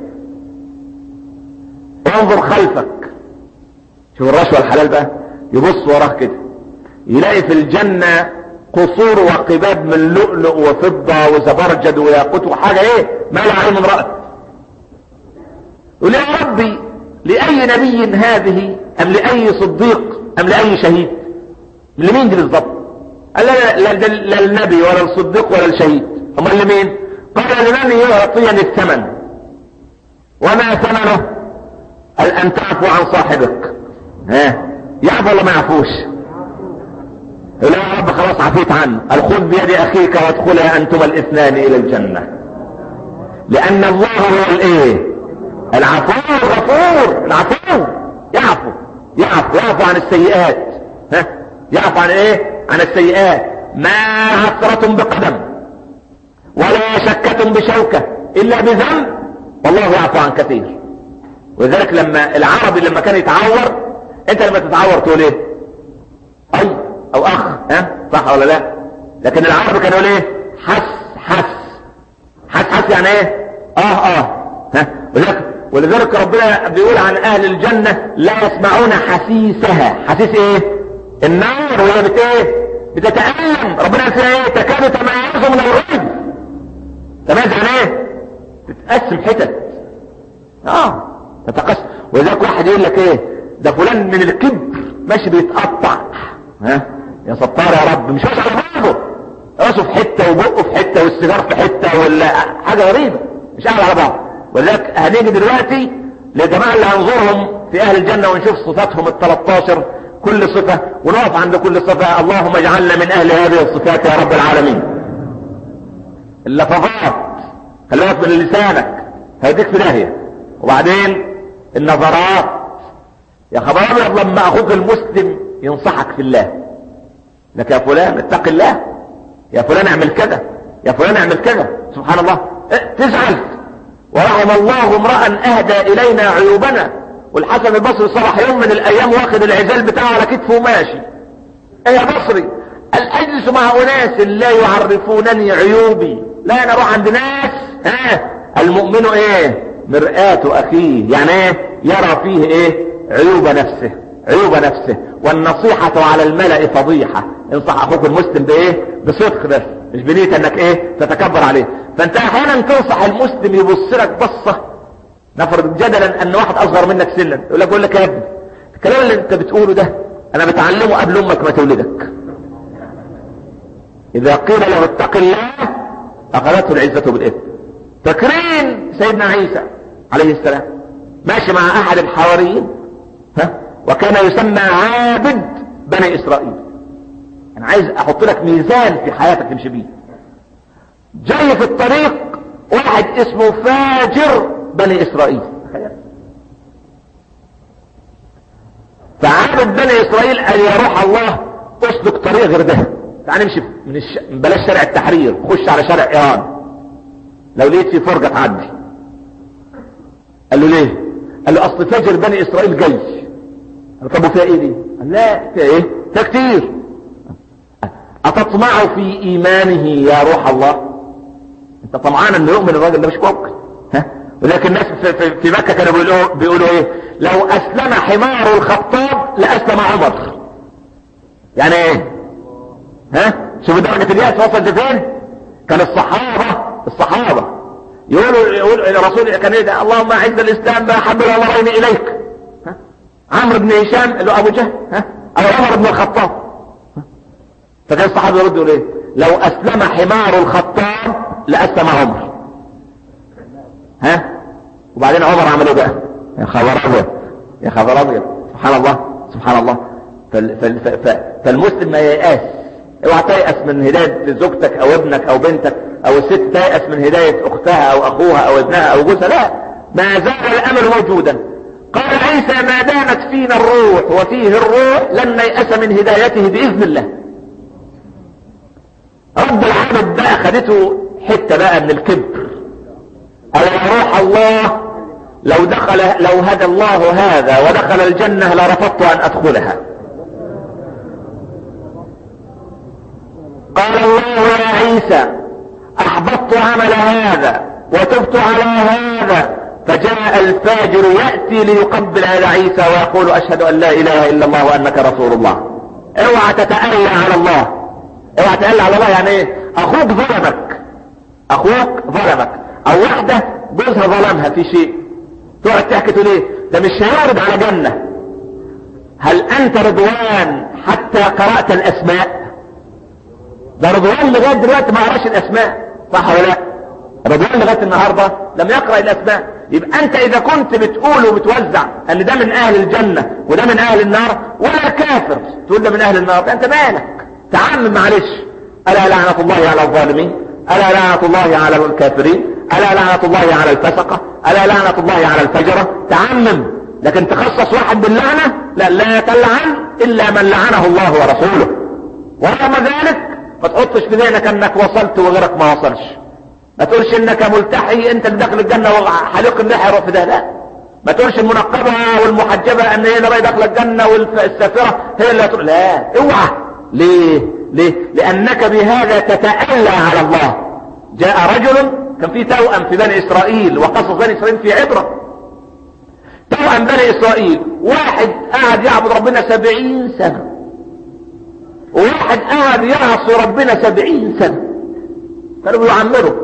انظر خلفك شوف الرشوه الحلال بقى يبص وراه كده يلاقي في الجنه قصور وقباب من لؤلؤ وفضه وزبرجد وياقوت وحاجه ايه ما لا عين من رأت يقول يا ربي لاي نبي هذه ام لاي صديق ام لاي شهيد لمين دي بالظبط قال لا لا, لا, لا النبي ولا الصديق ولا الشهيد امال لمين قال لمن يعطيني الثمن وما ثمنه قال ان تعفو عن صاحبك ها يعفو ولا ما يعفوش يقول يا رب خلاص عفيت عنه قال خذ بيد اخيك وادخلا انتما الاثنان الى الجنه لان الله هو الايه العفو الغفور العفو يعفو يعفو يعفو عن السيئات ها يعفو عن ايه عن السيئات ما عثرة بقدم ولا شكة بشوكة الا بذنب والله يعفو عن كثير ولذلك لما العربي لما كان يتعور انت لما تتعور تقول ايه اي او اخ ها صح ولا لا لكن العربي كان يقول ايه حس حس حس حس يعني ايه اه اه ها ولذلك ولذلك ربنا بيقول عن اهل الجنة لا يسمعون حسيسها حسيس ايه النار وهي بت ايه بتتألم ربنا قال فيها ايه تكاد تميز من الرعب تميز عن ايه تتقسم حتت اه تتقسم ولذلك واحد يقول لك ايه ده فلان من الكبر ماشي بيتقطع ها يا ستار يا رب مش ماشي على بعضه راسه في حته وبقه في حته والسيجار في حته ولا حاجه غريبه مش قاعد على بعض ولذلك هنيجي دلوقتي لجماعه اللي هنزورهم في اهل الجنه ونشوف صفاتهم ال 13 كل صفه ونقف عند كل صفه اللهم اجعلنا من اهل هذه الصفات يا رب العالمين اللفظات خلي بالك من لسانك هيديك في داهيه وبعدين النظرات يا خبر ابيض لما اخوك المسلم ينصحك في الله لك يا فلان اتق الله يا فلان اعمل كذا يا فلان اعمل كذا سبحان الله اه تزعل ورحم الله امرأ اهدى الينا عيوبنا والحسن البصري صبح يوم من الايام واخد العزال بتاعه على كتفه وماشي ايه يا بصري اجلس مع اناس لا يعرفونني عيوبي لا انا اروح عند ناس ها المؤمن ايه مرآة اخيه يعني ايه يرى فيه ايه عيوب نفسه عيوب نفسه والنصيحة على الملأ فضيحة انصح اخوك المسلم بايه بصدق بس مش بنية انك ايه تتكبر عليه فانت احيانا تنصح المسلم يبص لك بصة نفرض جدلا ان واحد اصغر منك سنا يقول لك يقول لك يا ابني الكلام اللي انت بتقوله ده انا بتعلمه قبل امك ما تولدك اذا قيل له اتق الله اخذته العزة بالاثم فاكرين سيدنا عيسى عليه السلام ماشي مع احد الحواريين ها وكان يسمى عابد بني اسرائيل انا عايز احط لك ميزان في حياتك تمشي بيه جاي في الطريق واحد اسمه فاجر بني اسرائيل فعابد بني اسرائيل قال يا روح الله اسلك طريق غير ده تعال نمشي من الش... بلاش شارع التحرير خش على شارع ايران لو لقيت في فرجة تعدي قال له ليه قال له اصل فاجر بني اسرائيل جاي قال طب وفيها ايه دي قال لا فيها ايه فيها كتير اتطمع في ايمانه يا روح الله انت طمعان انه يؤمن الراجل ده مش ممكن ها ولكن الناس في, في, في مكة كانوا بيقولوا, بيقولوا ايه لو اسلم حمار الخطاب لاسلم عمر يعني ايه ها شوف درجة اليأس وصلت فين كان الصحابة الصحابة يقولوا يقول الرسول كان يدعي اللهم اعز الاسلام ما حب الامرين اليك ها عمرو بن هشام اللي هو ابو جهل ها او عمر بن الخطاب فكان الصحابة يردوا ليه لو اسلم حمار الخطاب لاسلم عمر ها وبعدين عمر عمل ايه بقى يا خبر ابيض يا خبر ابيض سبحان الله سبحان الله فال فال فال فالمسلم ما ييأس اوعى تيأس من هداية زوجتك او ابنك او بنتك او الست تيأس من هداية اختها او اخوها او ابنها او جوزها لا ما زال الامر موجودا قال عيسى ما دامت فينا الروح وفيه الروح لن نيأس من هدايته باذن الله رب العالم بقى خدته حتة بقى من الكبر قال يا روح الله لو دخل لو هدى الله هذا ودخل الجنة لرفضت ان ادخلها قال الله يا عيسى احبطت عمل هذا وتبت على هذا فجاء الفاجر يأتي ليقبل على عيسى ويقول اشهد ان لا اله الا الله وانك رسول الله اوعى تتألى على الله اوعى تتألى على الله يعني ايه اخوك ظلمك اخوك ظلمك او واحدة جوزها ظلمها في شيء تقعد تحكي تقول ايه ده مش هيعرض على جنة هل انت رضوان حتى قرأت الاسماء ده رضوان لغاية دلوقتي ما قراش الاسماء صح ولا لا رضوان لغاية النهاردة لم يقرأ الاسماء يبقى انت اذا كنت بتقول وبتوزع ان ده من اهل الجنة وده من اهل النار ولا كافر تقول ده من اهل النار ده انت مالك تعمم معلش الا لعنة الله على الظالمين الا لعنة الله على الكافرين الا لعنة الله على الفسقة الا لعنة الله على الفجرة تعمم لكن تخصص واحد باللعنة لا لا تلعن الا من لعنه الله ورسوله ورغم ذلك ما تحطش في ذهنك انك وصلت وغيرك ما وصلش ما تقولش انك ملتحي انت اللي داخل الجنة وحليق اللحى يروح في ده لا ما تقولش المنقبة والمحجبة ان هي اللي داخل الجنة والسافرة هي اللي هتقول لا اوعى ليه ليه لانك بهذا تتألى على الله جاء رجل كان في توأم في بني اسرائيل وقصص بني اسرائيل في عبرة توأم بني اسرائيل واحد قاعد يعبد ربنا سبعين سنة وواحد قاعد يعصي ربنا سبعين سنة كانوا بيعمروا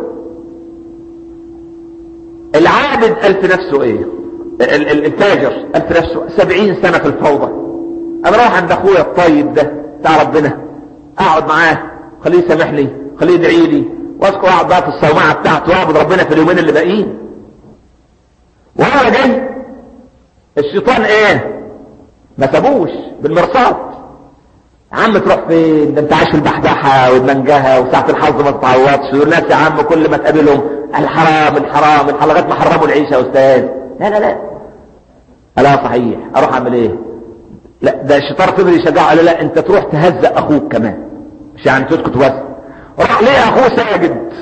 العابد ألف نفسه ايه التاجر ألف نفسه سبعين سنة في الفوضى انا راح عند اخويا الطيب ده بتاع ربنا اقعد معاه خليه يسامحني خليه يدعي لي واذكر اقعد بقى في الصومعه بتاعته واعبد ربنا في اليومين اللي باقيين وانا جاي الشيطان ايه ما سابوش بالمرصاد يا عم تروح فين ده انت عايش في البحبحه والمنجهه وساعه الحظ ما تتعوضش والناس يا عم كل ما تقابلهم الحرام الحرام الحرام لغايه ما حرموا العيشه يا استاذ لا لا لا لا صحيح اروح اعمل ايه لا ده الشيطان فضل يشجعه قال لا انت تروح تهزق اخوك كمان مش يعني تسكت بس راح ليه اخوه ساجد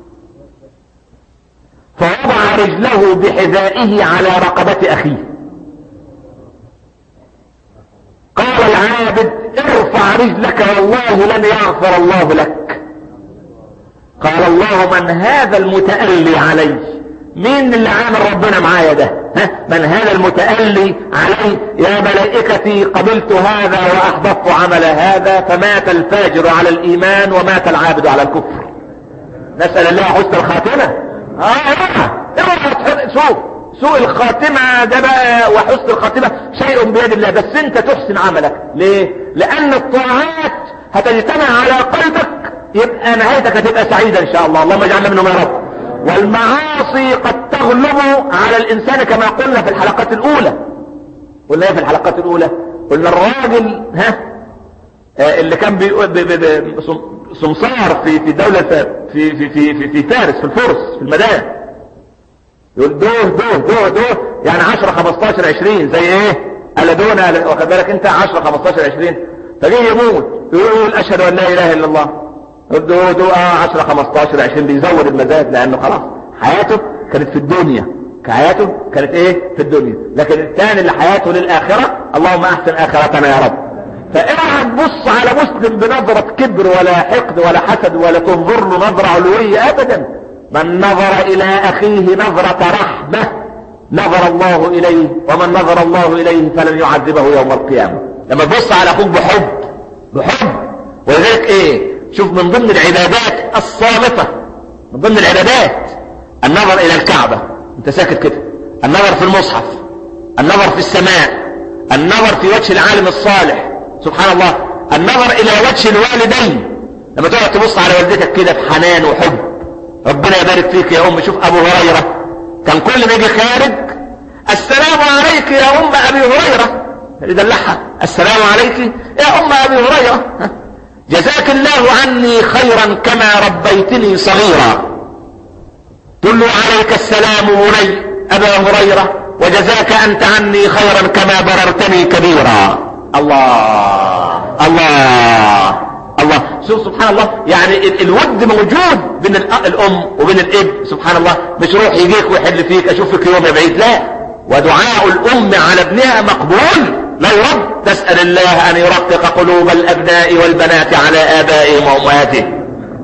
فوضع رجله بحذائه على رقبة اخيه قال العابد ارفع رجلك والله لن يغفر الله لك قال الله من هذا المتألي علي مين اللي عامل ربنا معايا ده ها؟ من هذا المتألي علي يا ملائكتي قبلت هذا واحبطت عمل هذا فمات الفاجر على الايمان ومات العابد على الكفر نسأل الله حسن الخاتمة اه اوعى شوف سوء الخاتمة ده بقى وحسن الخاتمة شيء بيد الله بس انت تحسن عملك ليه لان الطاعات هتجتمع على قلبك يبقى نهايتك هتبقى سعيدة ان شاء الله اللهم اجعلنا منهم يا رب والمعاصي قد تغلب على الانسان كما قلنا في الحلقات الاولى قلنا ايه في الحلقات الاولى قلنا الراجل ها آه اللي كان بي بي بي سمسار في في دولة في في في في, في فارس في الفرس في المدائن يقول دوه دوه دوه دوه يعني 10 15 20 زي ايه ألدونا واخد بالك انت 10 15 20 فجيه يموت يقول اشهد ان لا اله الا الله يقول دوه اه 10 15 20 بيزود المزاد لانه خلاص حياته كانت في الدنيا حياته كانت ايه في الدنيا لكن الثاني اللي حياته للاخرة اللهم احسن اخرتنا يا رب فاوعى تبص على مسلم بنظرة كبر ولا حقد ولا حسد ولا تنظر له نظرة علوية ابدا من نظر الى اخيه نظرة رحمة نظر الله اليه ومن نظر الله اليه فلن يعذبه يوم القيامة لما تبص على اخوك بحب بحب ولذلك ايه شوف من ضمن العبادات الصامتة من ضمن العبادات النظر الى الكعبة انت ساكت كده النظر في المصحف النظر في السماء النظر في وجه العالم الصالح سبحان الله النظر الى وجه الوالدين لما تقعد تبص على والدتك كده بحنان وحب ربنا يبارك فيك يا ام شوف ابو هريرة كان كل ما يجي خارج السلام عليك يا ام ابي هريرة يدلعها السلام عليك يا ام ابي هريرة جزاك الله عني خيرا كما ربيتني صغيرا تقول له عليك السلام بني ابا هريرة وجزاك انت عني خيرا كما بررتني كبيرا الله الله الله شوف سبحان الله يعني ال الود موجود بين الام وبين الاب سبحان الله مش روح يجيك ويحل فيك اشوفك يوم بعيد لا ودعاء الام على ابنها مقبول لا يرد تسأل الله ان يرقق قلوب الابناء والبنات على ابائهم وامهاتهم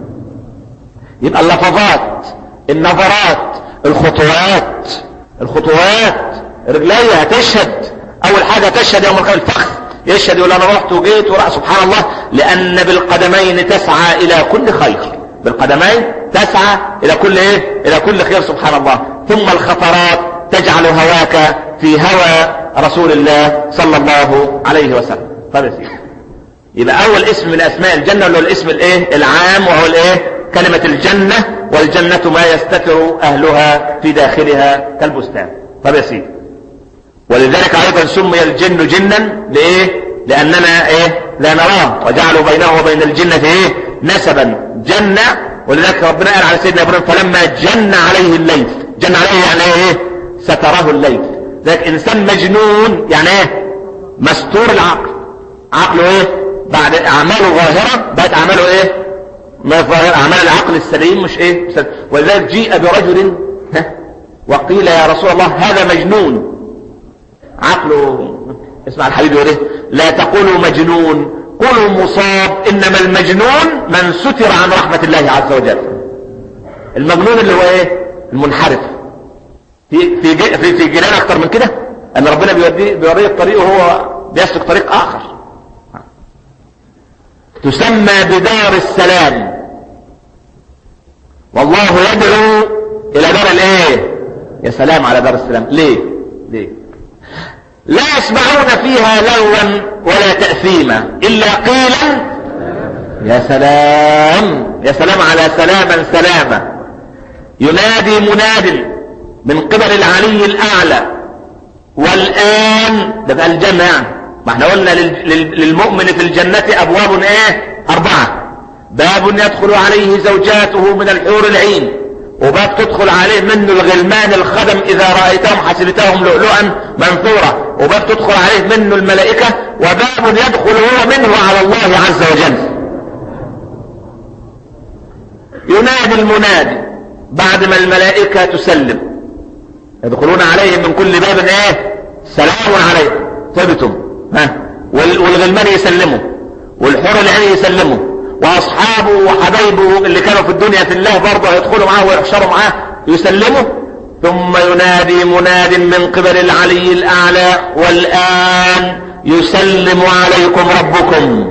يبقى اللفظات النظرات الخطوات الخطوات رجليها هتشهد اول حاجة تشهد يوم القيامة الفخذ يشهد يقول انا رحت وجيت ورأى سبحان الله لان بالقدمين تسعى الى كل خير بالقدمين تسعى الى كل ايه الى كل خير سبحان الله ثم الخطرات تجعل هواك في هوى رسول الله صلى الله عليه وسلم طيب يا سيدي يبقى اول اسم من اسماء الجنة اللي هو الاسم الايه العام وهو الايه كلمة الجنة والجنة ما يستتر اهلها في داخلها كالبستان طيب يا سيدي ولذلك ايضا سمي الجن جنا لايه لاننا ايه لا نراه وجعلوا بينه وبين الجنة ايه نسبا جنة ولذلك ربنا قال على سيدنا ابراهيم فلما جن عليه الليل جن عليه يعني ايه ستره الليل ذلك انسان مجنون يعني ايه مستور العقل عقله ايه بعد اعماله ظاهرة بقت اعماله ايه ما ظاهر اعمال العقل السليم مش ايه ولذلك جيء برجل ها وقيل يا رسول الله هذا مجنون عقله اسمع الحبيب يقول ايه لا تقولوا مجنون قولوا مصاب انما المجنون من ستر عن رحمة الله عز وجل المجنون اللي هو ايه المنحرف في في في, في جنان اكتر من كده ان ربنا بيوديه بيوريه الطريق وهو بيسلك طريق اخر تسمى بدار السلام والله يدعو الى دار الايه يا سلام على دار السلام ليه ليه لا يسمعون فيها لغوا ولا تأثيما الا قيلا يا سلام يا سلام على سلاما سلاما ينادي مناد من قبل العلي الاعلى والان ده بقى الجنة يعني ما احنا قلنا للمؤمن في الجنة ابواب ايه اربعة باب يدخل عليه زوجاته من الحور العين وباب تدخل عليه منه الغلمان الخدم اذا رأيتهم حسبتهم لؤلؤا منثورا وباب تدخل عليه منه الملائكة وباب يدخل هو منه على الله عز وجل ينادي المنادي بعد ما الملائكة تسلم يدخلون عليهم من كل باب ايه سلام عليكم طبتم ها والغلمان يسلموا والحور العين يسلموا واصحابه وحبايبه اللي كانوا في الدنيا في الله برضه هيدخلوا معاه ويحشروا معاه يسلموا ثم ينادي مناد من قبل العلي الاعلى والان يسلم عليكم ربكم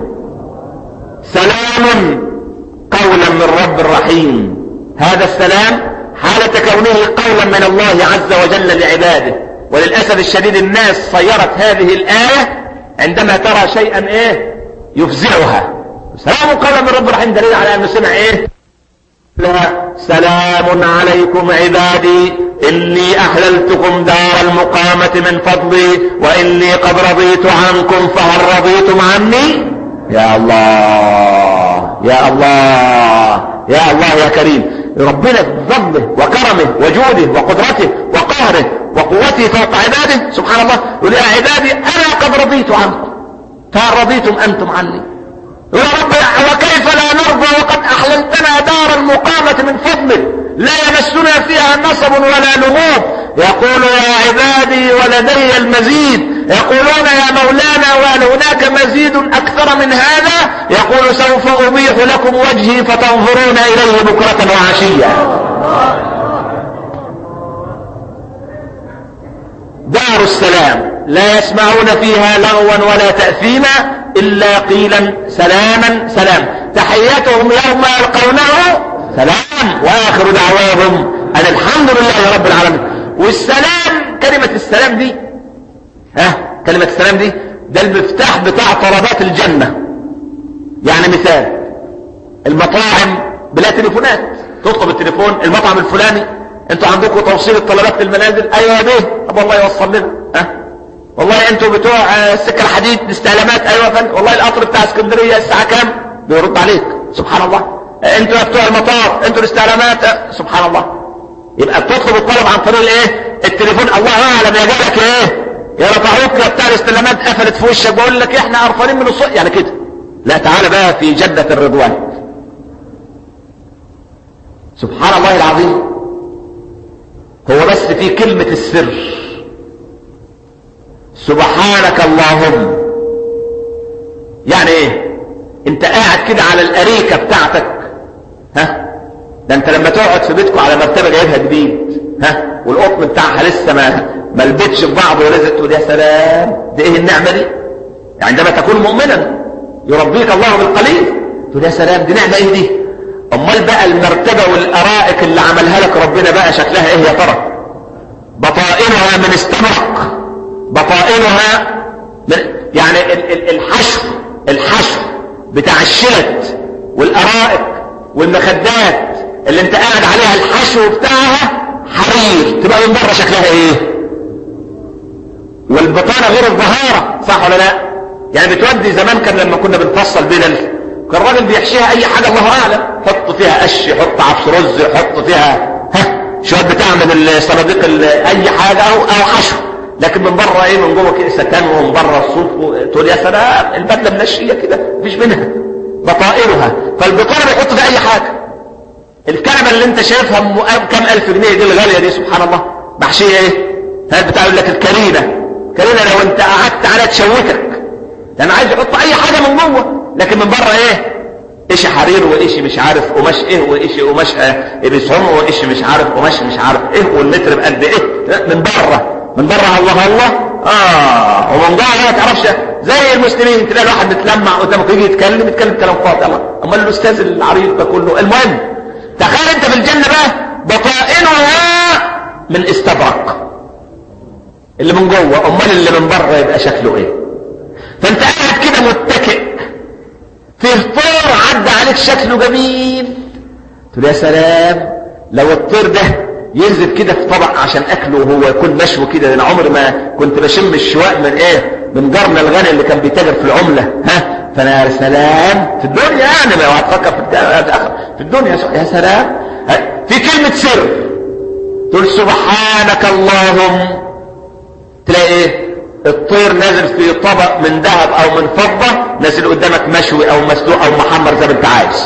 سلام قولا من رب الرحيم هذا السلام حالة كونه قولا من الله عز وجل لعباده وللأسف الشديد الناس صيرت هذه الآية عندما ترى شيئا ايه يفزعها سلام قولا من رب الرحيم دليل على انه سمع ايه لا سلام عليكم عبادي اني احللتكم دار المقامة من فضلي واني قد رضيت عنكم فهل رضيتم عني يا الله يا الله يا الله يا كريم ربنا بفضله وكرمه وجوده وقدرته وقهره وقوته فوق عباده سبحان الله يقول يا عبادي انا قد رضيت عنكم فهل رضيتم انتم عني يا رب وكيف لا نرضى وقد احللتنا دار المقامة من فضلك لا يمسنا فيها نصب ولا لغوب يقول يا عبادي ولدي المزيد يقولون يا مولانا وهل هناك مزيد اكثر من هذا يقول سوف ابيح لكم وجهي فتنظرون اليه بكرة وعشية دار السلام لا يسمعون فيها لغوا ولا تأثيما إلا قيلا سلاما سلام تحياتهم يوم يلقونه سلام وآخر دعواهم أن الحمد لله رب العالمين والسلام كلمة السلام دي ها كلمة السلام دي ده المفتاح بتاع طلبات الجنة يعني مثال المطاعم بلا تليفونات تطلب التليفون المطعم الفلاني انتوا عندكم توصيل الطلبات للمنازل ايوه يا بيه طب والله يوصل لنا ها والله انتوا بتوع السكه الحديد الاستعلامات ايوه فن والله القطر بتاع اسكندريه الساعه كام بيرد عليك سبحان الله انتوا يا بتوع المطار انتوا الاستعلامات سبحان الله يبقى بتطلب الطلب عن طريق الايه التليفون الله اعلم يا جالك ايه يا رفعوك يا بتاع الاستعلامات قفلت في وشك بقول لك احنا قرفانين من الصوت يعني كده لا تعالى بقى في جدة الرضوان سبحان الله العظيم هو بس في كلمة السر سبحانك اللهم يعني ايه انت قاعد كده على الاريكة بتاعتك ها ده انت لما تقعد في بيتكم على مرتبة جايبها جديد ها والقطن بتاعها لسه ما ما لبتش في بعض ولازم تقول يا سلام دي ايه النعمة دي عندما تكون مؤمنا يربيك الله بالقليل تقول يا سلام دي نعمة ايه دي امال بقى المرتبة والارائك اللي عملها لك ربنا بقى شكلها ايه يا ترى بطائنها من استبرق بطائنها من يعني الحشو الحشو بتاع الشلت والارائك والمخدات اللي انت قاعد عليها الحشو بتاعها حرير تبقى من بره شكلها ايه والبطانه غير الظهاره صح ولا لا يعني بتودي زمان كان لما كنا بنفصل بلل كان الراجل بيحشيها اي حاجه الله اعلم حط فيها قش حط عبس رز حط فيها ها شويه بتاع من الصناديق اي حاجه او او حشو لكن من بره ايه من جوه كده ستان ومن بره الصوف تقول يا سلام البدله منشيه كده مفيش منها بطائرها فالبطانه بيحط فيها اي حاجه الكنبه اللي انت شايفها كام الف جنيه دي الغاليه دي سبحان الله محشيه ايه هات بتاع يقول لك الكريمه كريمه لو انت قعدت عليها تشوتك لان عايز يحط اي حاجه من جوه لكن من بره ايه ايش حرير وايش مش عارف قماش ايه وايش قماش اه بسهم وايش مش عارف قماش مش عارف ايه والمتر بقد ايه من بره من بره الله الله اه ومن جوه ما تعرفش زي المسلمين تلاقي الواحد متلمع قدامك يجي يتكلم يتكلم كلام فاضي الله امال الاستاذ العريض ده كله المهم تخيل انت في الجنه بقى بطائنها من استبرق اللي من جوه امال اللي من بره يبقى شكله ايه فانت قاعد كده متكئ في الطير عدى عليك شكله جميل تقول يا سلام لو الطير ده ينزل كده في طبق عشان اكله وهو يكون مشوي كده انا عمري ما كنت بشم الشواء من ايه من جارنا الغني اللي كان بيتاجر في العمله ها فانا يا سلام في الدنيا يعني ما هتفكر في في الدنيا يا سلام في كلمه سر تقول سبحانك اللهم تلاقي ايه الطير نازل في طبق من ذهب او من فضة نازل قدامك مشوي او مسلوق او محمر زي ما انت عايز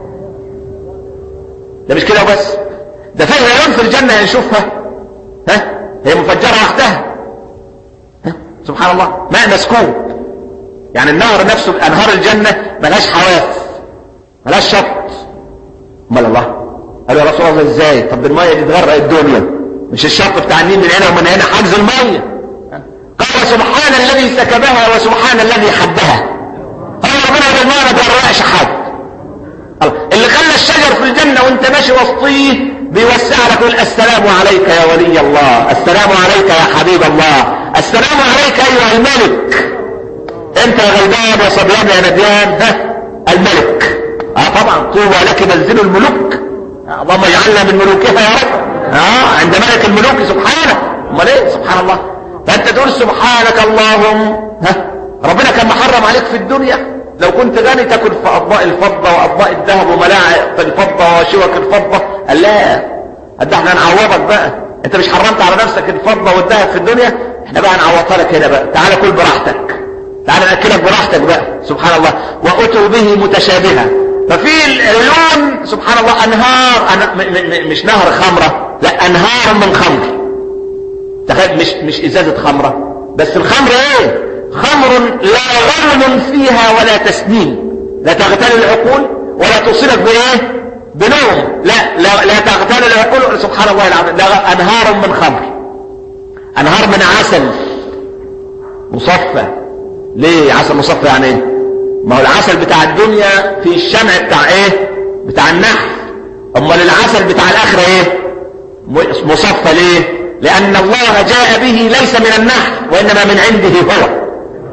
ده مش كده وبس ده في عيون في الجنة هنشوفها ها هي مفجرة وحدها ها سبحان الله ماء مسكوب يعني النهر نفسه انهار الجنة ملهاش حواف ملهاش شط امال الله قالوا يا رسول الله ازاي طب المية دي تغرق الدنيا مش الشط بتاع النيل من هنا ومن هنا حجز المية قال سبحان الذي سكبها وسبحان الذي حدها هو ربنا بالله ما تغرقش حد اللي خلى الشجر في الجنة وانت ماشي وسطيه بيوسع لك يقول السلام عليك يا ولي الله السلام عليك يا حبيب الله السلام عليك ايها الملك انت يا غلبان يا صبيان يا نديان ها الملك اه طبعا طوبى لك منزل الملوك اللهم اجعلنا من ملوكها يا رب اه عند ملك الملوك سبحانه امال ايه سبحان الله فانت تقول سبحانك اللهم ها ربنا كان محرم عليك في الدنيا لو كنت غني تاكل في اطباق الفضه واطباق الذهب وملاعق في الفضه وشوك الفضه قال لا قد احنا هنعوضك بقى انت مش حرمت على نفسك الفضه والذهب في الدنيا احنا بقى هنعوضها لك هنا بقى تعالى كل براحتك تعالى ناكلك براحتك بقى سبحان الله واتوا به متشابها ففي العيون سبحان الله انهار أنا مش نهر خمره لا انهار من خمر تخيل مش مش ازازه خمره بس الخمر ايه خمر لا غرم فيها ولا تسنيم لا تغتال العقول ولا توصلك بايه بنوم لا لا, لا تغتال العقول سبحان الله العظيم لا انهار من خمر انهار من عسل مصفى ليه عسل مصفى يعني ايه ما هو العسل بتاع الدنيا في الشمع بتاع ايه بتاع النحل امال العسل بتاع الاخره ايه مصفى ليه لان الله جاء به ليس من النحل وانما من عنده هو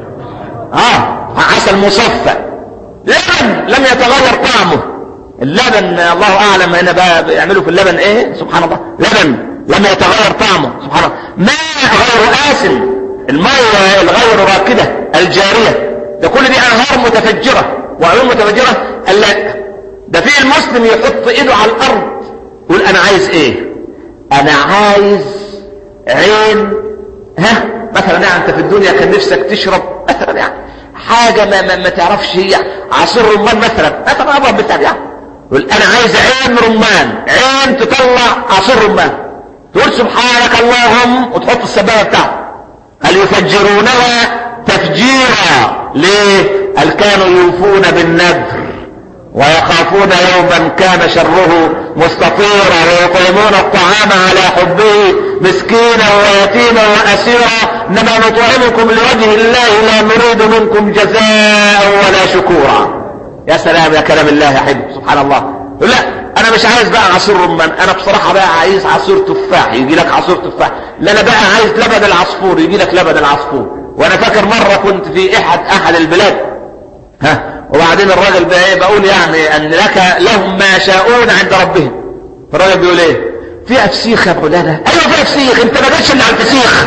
اه عسل مصفى لبن لم يتغير طعمه اللبن الله اعلم هنا بقى بيعملوا في اللبن ايه سبحان الله لبن لم يتغير طعمه سبحان الله ماء غير آسن الماء الغير راكدة الجارية ده كل دي انهار متفجرة وعيون متفجرة قال لا ده في المسلم يحط ايده على الارض يقول انا عايز ايه انا عايز عين ها مثلا يعني انت في الدنيا كان نفسك تشرب مثلا يعني حاجة ما, ما, ما تعرفش هي عصير رمان مثلا مثلا اضرب مثال يعني يقول انا عايز عين رمان عين تطلع عصير رمان تقول سبحانك اللهم وتحط السبابة بتاعته هل يفجرونها تفجيرا ليه هل كانوا يوفون بالنذر ويخافون يوما كان شره مستطيرا ويطعمون الطعام على حبه مسكينا ويتيما واسيرا انما نطعمكم لوجه الله لا نريد منكم جزاء ولا شكورا يا سلام يا كلام الله يا حبيبي سبحان الله لا انا مش عايز بقى عصير رمان انا بصراحة بقى عايز عصير تفاح يجي لك عصير تفاح لا انا بقى عايز لبن العصفور يجي لك لبن العصفور وانا فاكر مرة كنت في احد احد البلاد ها وبعدين الراجل بقى ايه بقول يعني ان لك لهم ما يشاءون عند ربهم فالراجل بيقول ايه فيها فسيخ يا مولانا ايوه فيها فسيخ انت ما جاتش الا على الفسيخ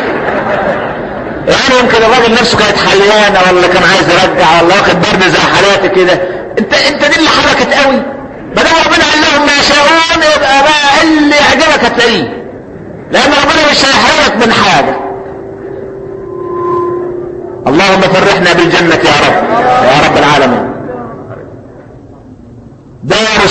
يعني يمكن الراجل نفسه كانت حليانه ولا كان عايز يرجع ولا واخد برد زي حالاتي كده انت انت دي اللي حركت قوي ما دام ربنا قال لهم ما يشاءون يبقى بقى اللي يعجبك هتلاقيه لان ربنا مش هيحرمك من حاجه اللهم فرحنا بالجنة يا رب يا رب العالمين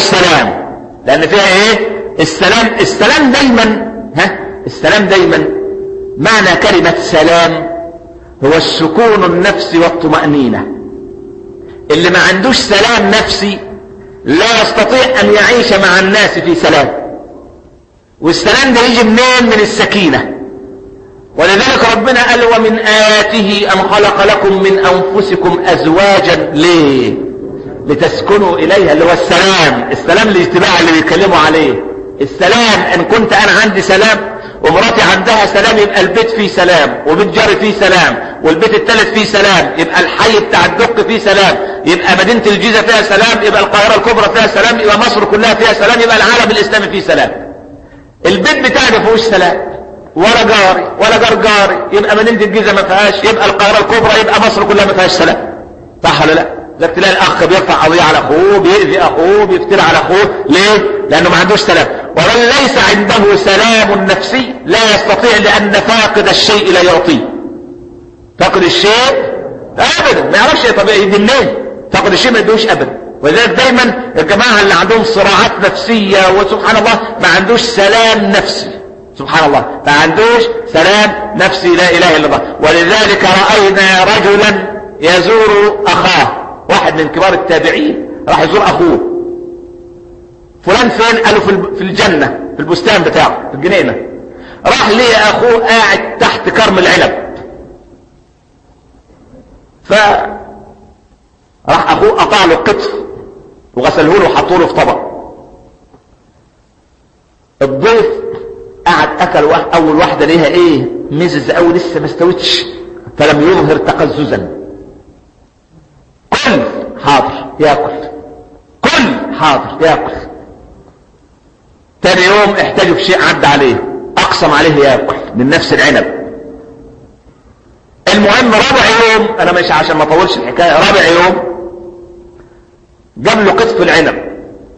السلام لان فيها ايه السلام السلام دايما ها السلام دايما معنى كلمة سلام هو السكون النفسي والطمأنينة اللي ما عندوش سلام نفسي لا يستطيع ان يعيش مع الناس في سلام والسلام ده يجي منين من السكينة ولذلك ربنا قال ومن آياته أن خلق لكم من أنفسكم أزواجا ليه لتسكنوا إليها اللي هو السلام السلام الاجتماع اللي بيتكلموا عليه السلام إن كنت أنا عندي سلام ومراتي عندها سلام يبقى البيت فيه سلام وبيت جاري فيه سلام والبيت الثالث فيه سلام يبقى الحي بتاع الدق فيه سلام يبقى مدينة الجيزة فيها سلام يبقى القاهرة الكبرى فيها سلام يبقى مصر كلها فيها سلام يبقى العالم الإسلامي فيه سلام البيت بتاعي ما فيهوش سلام ولا جاري ولا جار جاري يبقى مدينة الجيزة ما فيهاش يبقى القاهرة الكبرى يبقى مصر كلها ما فيهاش سلام صح ولا لا لك تلاقي الاخ بيرفع قضية على اخوه بيأذي اخوه بيفتري على اخوه ليه لانه ما عندوش سلام ومن ليس عنده سلام نفسي لا يستطيع لان فاقد الشيء لا يعطيه فاقد الشيء ابدا ما يعرفش ايه طبيعي يدي منين فاقد الشيء ما يدوش ابدا ولذلك دايما الجماعة اللي عندهم صراعات نفسية وسبحان الله ما عندوش سلام نفسي سبحان الله ما عندوش سلام نفسي لا اله الا الله ولذلك رأينا رجلا يزور اخاه واحد من كبار التابعين راح يزور اخوه فلان فين قالوا في الجنة في البستان بتاعه في الجنينة راح ليه اخوه قاعد تحت كرم العنب ف راح اخوه قطع له القطف وغسله له وحطه له في طبق الضيف قعد اكل واحد اول واحده ليها ايه مزز قوي لسه ما استوتش فلم يظهر تقززا كل حاضر ياكل كل حاضر ياكل تاني يوم احتاجوا في شيء عدى عليه اقسم عليه ياكل من نفس العنب المهم رابع يوم انا مش عشان ما اطولش الحكايه رابع يوم جاب له قطف العنب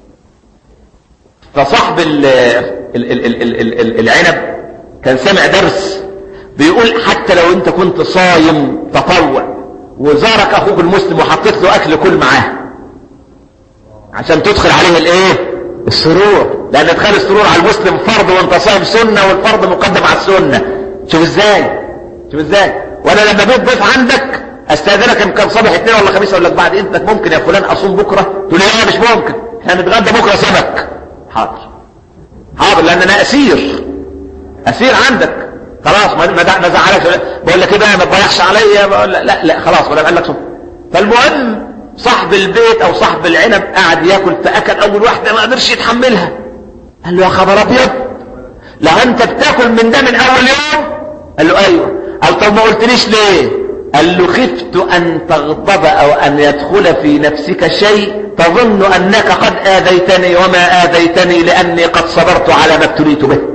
فصاحب ال ال ال ال ال ال ال العنب كان سامع درس بيقول حتى لو انت كنت صايم تطوع وزارك اخوك المسلم وحطيت له اكل كل معاه عشان تدخل عليه الايه السرور لان ادخال السرور على المسلم فرض وانت صايم سنه والفرض مقدم على السنه شوف ازاي شوف ازاي وانا لما بيت ضيف عندك استاذنك ان كان صباح اثنين ولا خميس ولا بعد انت ممكن يا فلان اصوم بكره تقول لي لا مش ممكن احنا نتغدى بكره سمك حاضر حاضر لان انا اسير اسير عندك خلاص ما ما زعلكش بقول لك ايه بقى ما تضيعش عليا لا لا, لا خلاص ولا قال لك صوم فالمهم صاحب البيت او صاحب العنب قعد ياكل فاكل اول واحده ما قدرش يتحملها قال له يا خبر ابيض لا انت بتاكل من ده من اول يوم قال له ايوه قال طب ما قلتليش ليه قال له خفت ان تغضب او ان يدخل في نفسك شيء تظن انك قد اذيتني وما اذيتني لاني قد صبرت على ما ابتليت به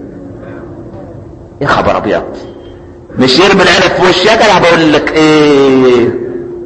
يا خبر ابيض مش يرمي العنب في وشي يا جدع بقول لك ايه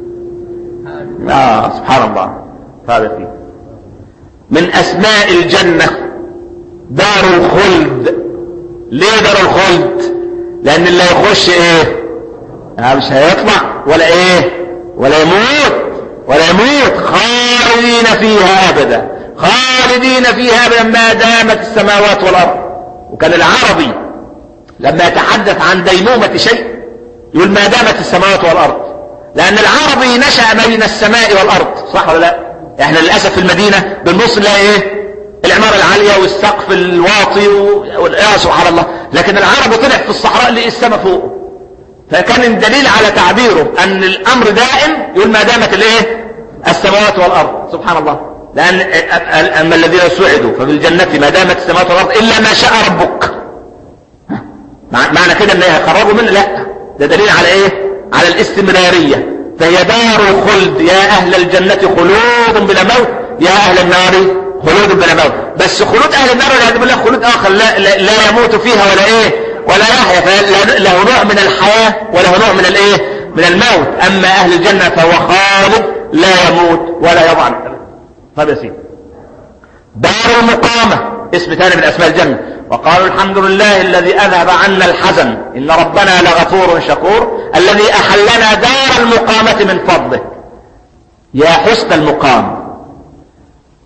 اه سبحان الله هذا فيه من اسماء الجنة دار الخلد ليه دار الخلد لان اللي يخش ايه آه مش هيطلع ولا ايه ولا يموت ولا يموت خالدين فيها ابدا خالدين فيها ابدا ما دامت السماوات والارض وكان العربي لما يتحدث عن ديمومة شيء يقول ما دامت السماوات والارض لان العربي نشأ بين السماء والارض صح ولا لا احنا للاسف في المدينة بنبص نلاقي ايه العمارة العالية والسقف الواطي يا سبحان الله لكن العربي طلع في الصحراء لقي السماء فوق فكان الدليل على تعبيره ان الامر دائم يقول ما دامت الايه السماوات والارض سبحان الله لان اما الذين سعدوا ففي الجنة ما دامت السماوات والارض الا ما شاء ربك معنى كده ان هيخرجوا منه لا ده دليل على ايه على الاستمرارية فهي دار الخلد يا اهل الجنة خلود بلا موت يا اهل النار خلود بلا موت بس خلود اهل النار لا يقول لك خلود اخر لا, لا, لا يموت فيها ولا ايه ولا يحيا فله نوع من الحياة وله نوع من الايه من الموت اما اهل الجنة فهو خالد لا يموت ولا يضع طيب يا سيدي دار المقامة اسم ثاني من اسماء الجنة وقالوا الحمد لله الذي اذهب عنا الحزن ان ربنا لغفور شكور الذي احلنا دار المقامة من فضله يا حسن المقام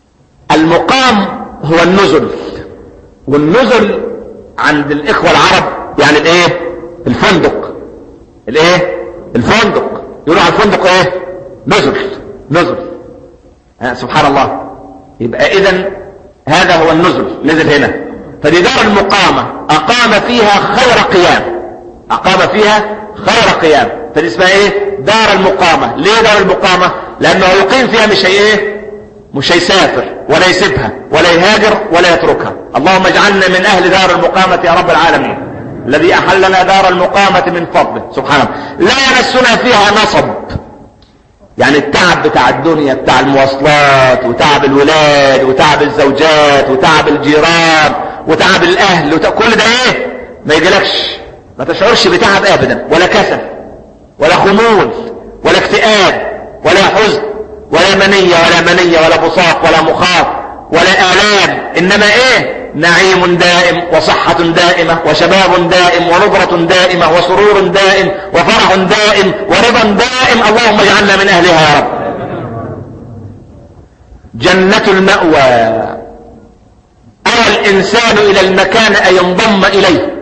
المقام هو النزل والنزل عند الاخوة العرب يعني الايه الفندق الايه الفندق يقولوا على الفندق ايه نزل نزل آه سبحان الله يبقى اذا هذا هو النزل نزل هنا فدي دار المقامة اقام فيها خير قيام اقام فيها خير قيام فدي اسمها ايه دار المقامة ليه دار المقامة لانه يقيم فيها مش ايه مش هيسافر ولا يسيبها ولا يهاجر ولا يتركها اللهم اجعلنا من اهل دار المقامة يا رب العالمين الذي احلنا دار المقامة من فضله سبحانه لا يمسنا فيها نصب يعني التعب بتاع الدنيا بتاع المواصلات وتعب الولاد وتعب الزوجات وتعب الجيران وتعب الاهل وتعب كل ده ايه ما يجيلكش ما تشعرش بتعب ابدا ولا كسل ولا خمول ولا اكتئاب ولا حزن ولا منية ولا منية ولا بصاق ولا مخاط ولا آلام إنما إيه نعيم دائم وصحة دائمة وشباب دائم ونظرة دائمة وسرور دائم وفرح دائم ورضا دائم اللهم اجعلنا من أهلها يا رب جنة المأوى أوى الإنسان إلى المكان أن ينضم إليه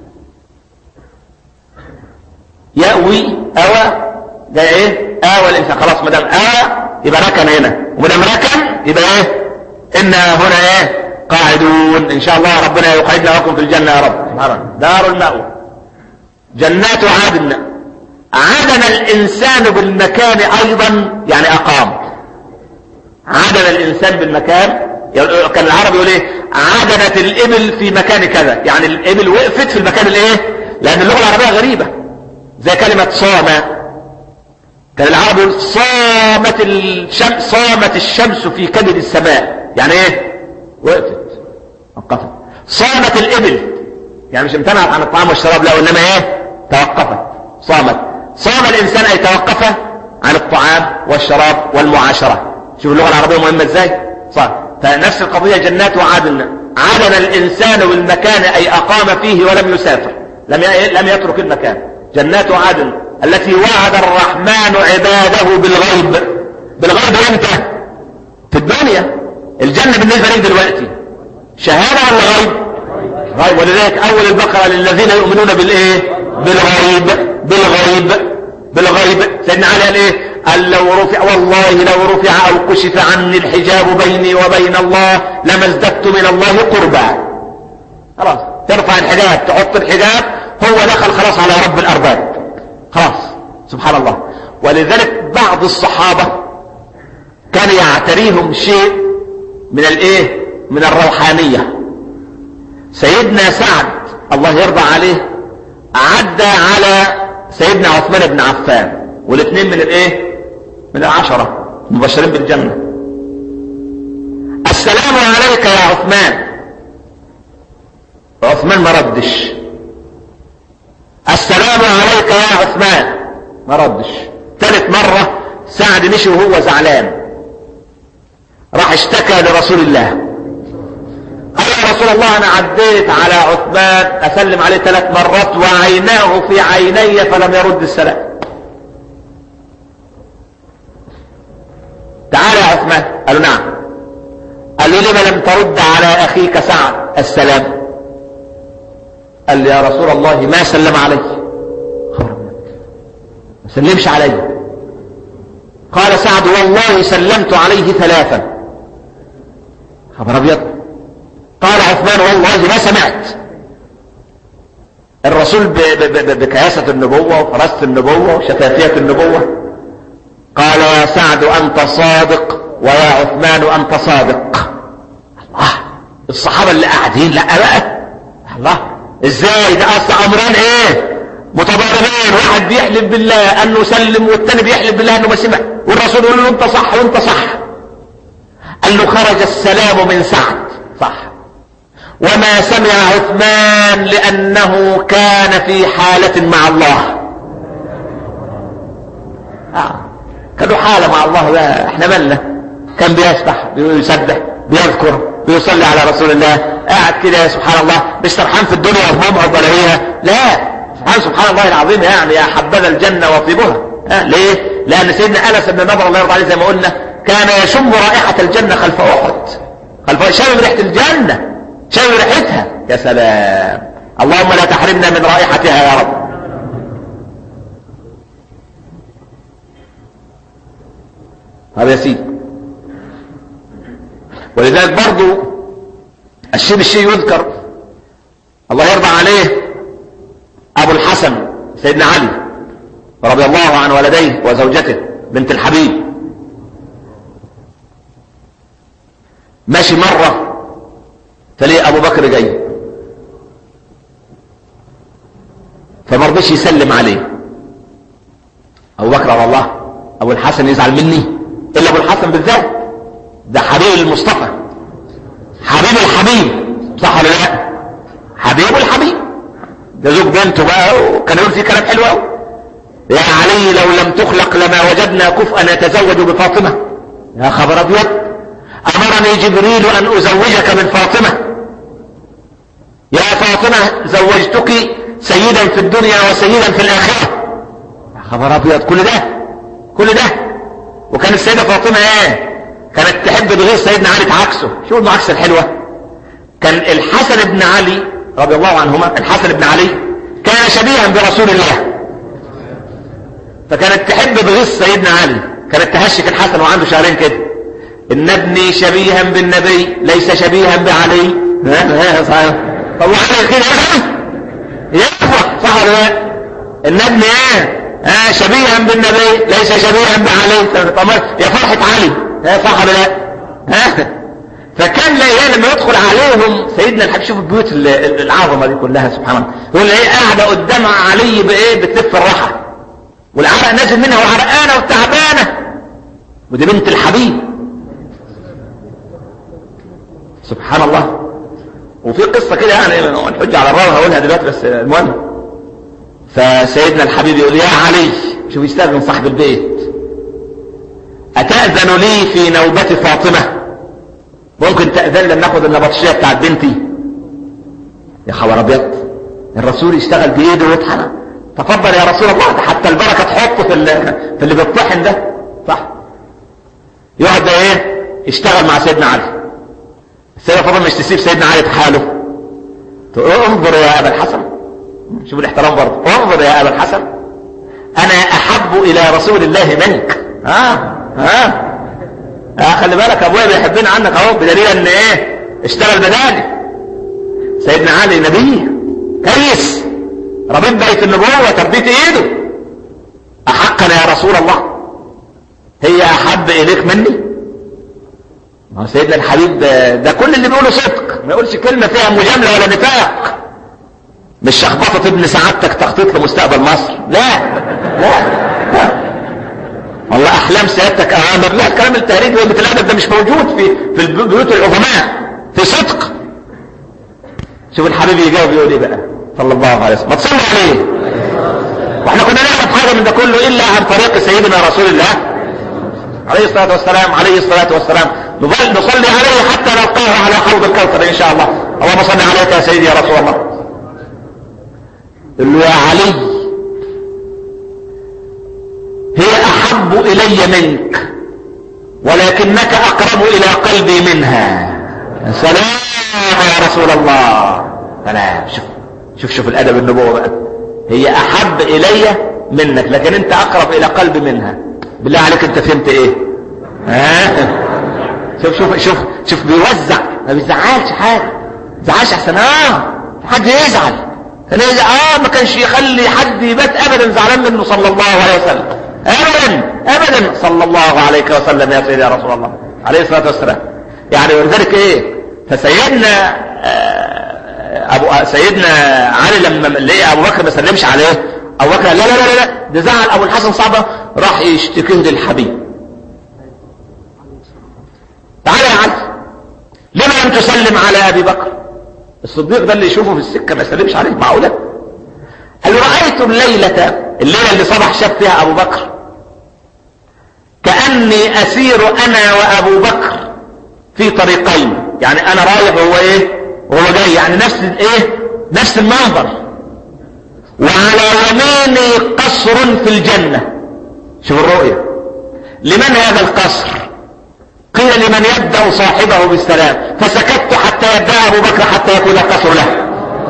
يأوي أوى ده إيه آوى الإنسان خلاص مدام آوى يبقى ركن هنا ومدام ركن يبقى إيه إنا هنا إيه قاعدون إن شاء الله ربنا يقعدنا لكم في الجنة يا رب سبحانه دار المأوى جنات عدن عدن الإنسان بالمكان أيضا يعني أقام عدن الإنسان بالمكان كان العرب يقول إيه عدنت الإبل في مكان كذا يعني الإبل وقفت في المكان الإيه لأن اللغة العربية غريبة زي كلمة صام كان العرب يقول صامت الشمس صامت الشمس في كبد السماء يعني ايه وقفت وقفت صامت الابل يعني مش امتنعت عن الطعام والشراب لا وانما ايه توقفت صامت صام الانسان اي توقف عن الطعام والشراب والمعاشرة شوف اللغة العربية مهمة ازاي صار فنفس القضية جنات وعدن عدن الانسان بالمكان اي اقام فيه ولم يسافر لم لم يترك المكان جنات عدن التي وعد الرحمن عباده بالغيب بالغيب امتى في الدنيا الجنة بالنسبة لك دلوقتي شهادة ولا غيب غيب ولذلك اول البقرة للذين يؤمنون بالايه بالغيب بالغيب بالغيب سيدنا علي قال ايه قال لو رفع والله لو رفع او كشف عني الحجاب بيني وبين الله لما ازددت من الله قربا خلاص ترفع الحجاب تحط الحجاب هو دخل خلاص على رب الارباب خلاص سبحان الله ولذلك بعض الصحابة كان يعتريهم شيء من الايه من الروحانية سيدنا سعد الله يرضى عليه عدى على سيدنا عثمان بن عفان والاثنين من الايه من العشرة مبشرين بالجنة السلام عليك يا عثمان عثمان ما ردش السلام عليك يا عثمان ما ردش ثالث مرة سعد مشي وهو زعلان راح اشتكى لرسول الله قال يا رسول الله انا عديت على عثمان اسلم عليه ثلاث مرات وعيناه في عيني فلم يرد السلام تعال يا عثمان قال له نعم قال له لما لم ترد على اخيك سعد السلام قال لي يا رسول الله ما سلم علي ما سلمش علي قال سعد والله سلمت عليه ثلاثا خبر ابيض قال عثمان والله ما سمعت الرسول بكياسة النبوة وفراسة النبوة وشفافية النبوة قال يا سعد أنت صادق ويا عثمان أنت صادق الله الصحابة اللي قاعدين لا بقى الله ازاي ده اصل امران ايه متضاربين واحد بيحلف بالله انه سلم والتاني بيحلف بالله انه ما سمع والرسول يقول له انت صح وانت صح قال له خرج السلام من سعد صح وما سمع عثمان لانه كان في حالة مع الله آه. كانوا حالة مع الله بقى احنا مالنا كان بيسبح بيسبح بيذكر بيصلي على رسول الله قاعد كده سبحان الله مش فرحان في الدنيا وهمومها وبلاهيها لا سبحان سبحان الله العظيم يعني يا حبذا الجنة وطيبها ها ليه لان سيدنا انس بن نضر الله يرضى عليه زي ما قلنا كان يشم رائحة الجنة خلف احد قال شامم ريحة الجنة شامم ريحتها يا سلام اللهم لا تحرمنا من رائحتها يا رب هذا يا سيدي ولذلك برضو الشيء بالشيء يذكر الله يرضى عليه ابو الحسن سيدنا علي رضي الله عن ولديه وزوجته بنت الحبيب ماشي مرة فليه ابو بكر جاي فما رضيش يسلم عليه ابو بكر الله ابو الحسن يزعل مني الا ابو الحسن بالذات ده حبيب المصطفى حبيب الحبيب صح ولا لا حبيب الحبيب ده زوج بنته بقى وكان يقول فيه كلام حلو قوي يا علي لو لم تخلق لما وجدنا كفءا نتزوج بفاطمه يا خبر ابيض امرني جبريل ان ازوجك من فاطمه يا فاطمه زوجتك سيدا في الدنيا وسيدا في الاخره يا خبر ابيض كل ده كل ده وكان السيده فاطمه ايه كانت تحب بغير سيدنا علي تعكسه شو المعاكسه الحلوه كان الحسن بن علي رضي الله عنهما الحسن بن علي كان شبيها برسول الله فكانت تحب بغيص سيدنا علي كانت تهشك الحسن وعنده شهرين كده ان ابني شبيها بالنبي ليس شبيها بعلي صحيح طب وعلي كده يفرح صح ولا لا ان ابني ايه آه شبيها بالنبي ليس شبيها بعلي طب يا فرحة علي صح ولا لا ها فكان لا لما يدخل عليهم سيدنا الحبيب شوف البيوت العظمه دي كلها سبحان الله يقول ايه قاعده قدام علي بايه بتلف الراحه والعرق نازل منها وعرقانه وتعبانه ودي بنت الحبيب سبحان الله وفي قصه كده يعني الحجه على الراوي هقولها دلوقتي بس المهم فسيدنا الحبيب يقول يا علي شوف يستاذن صاحب البيت أتأذن لي في نوبة فاطمة ممكن تأذن لما ناخد النبطشية بتاعت بنتي يا خبر أبيض الرسول يشتغل بإيده ويطحن تفضل يا رسول الله حتى البركة تحطه في اللي, في اللي بيطحن ده صح يقعد ايه يشتغل مع سيدنا علي السيدة فاطمة مش تسيب سيدنا علي تحاله تقول انظر يا أبا الحسن شوف الاحترام برضه انظر يا أبا الحسن أنا أحب إلى رسول الله منك ها ها آه خلي بالك ابويا بيحبنا عنك اهو بدليل ان ايه اشتغل بدالي سيدنا علي نبي كيس ربيب بيت النبوة تربية ايده احقنا يا رسول الله هي احب اليك مني ما سيدنا الحبيب ده, ده كل اللي بيقوله صدق ما يقولش كلمة فيها مجاملة ولا نفاق مش شخبطة ابن سعادتك تخطيط لمستقبل مصر لا لا, لا. والله احلام سيادتك امام لا الكلام التهريج وقلة الادب ده مش موجود في في البيوت العظماء في صدق شوف الحبيب يجاوب يقول ايه بقى صلى الله عليه وسلم ما تصلي عليه واحنا كنا نعرف حاجه من ده كله الا عن طريق سيدنا رسول الله عليه الصلاه والسلام عليه الصلاه والسلام نصلي عليه حتى نلقاه على حوض الكوثر ان شاء الله اللهم صل عليك يا سيدي يا رسول الله قل له يا علي هي احب الي منك ولكنك اقرب الى قلبي منها سلام يا رسول الله سلام شوف شوف شوف الادب النبوة بقى هي احب الي منك لكن انت اقرب الى قلبي منها بالله عليك انت فهمت ايه ها شوف شوف شوف شوف بيوزع ما بيزعلش حاجه ما بيزعلش احسن اه حد يزعل كان اه ما كانش يخلي حد يبات ابدا زعلان منه صلى الله عليه وسلم ابدا ابدا صلى الله عليك وسلم يا سيدي يا رسول الله عليه الصلاه والسلام يعني ولذلك ايه فسيدنا ابو سيدنا علي لما لقي ابو بكر ما سلمش عليه ابو بكر لا لا لا لا ده زعل ابو الحسن صعبه راح يشتكيه للحبيب تعالى يا علي لما لم تسلم على ابي بكر الصديق ده اللي يشوفه في السكه ما يسلمش عليه معقوله قال رايت الليله الليله اللي صبح شاف فيها ابو بكر كاني اسير انا وابو بكر في طريقين يعني انا رايح وهو ايه وهو جاي يعني نفس الايه نفس المنظر وعلى يميني قصر في الجنة شوف الرؤية لمن هذا القصر قيل إلا لمن يبدأ صاحبه بالسلام فسكت حتى يبدأ أبو بكر حتى يكون القصر له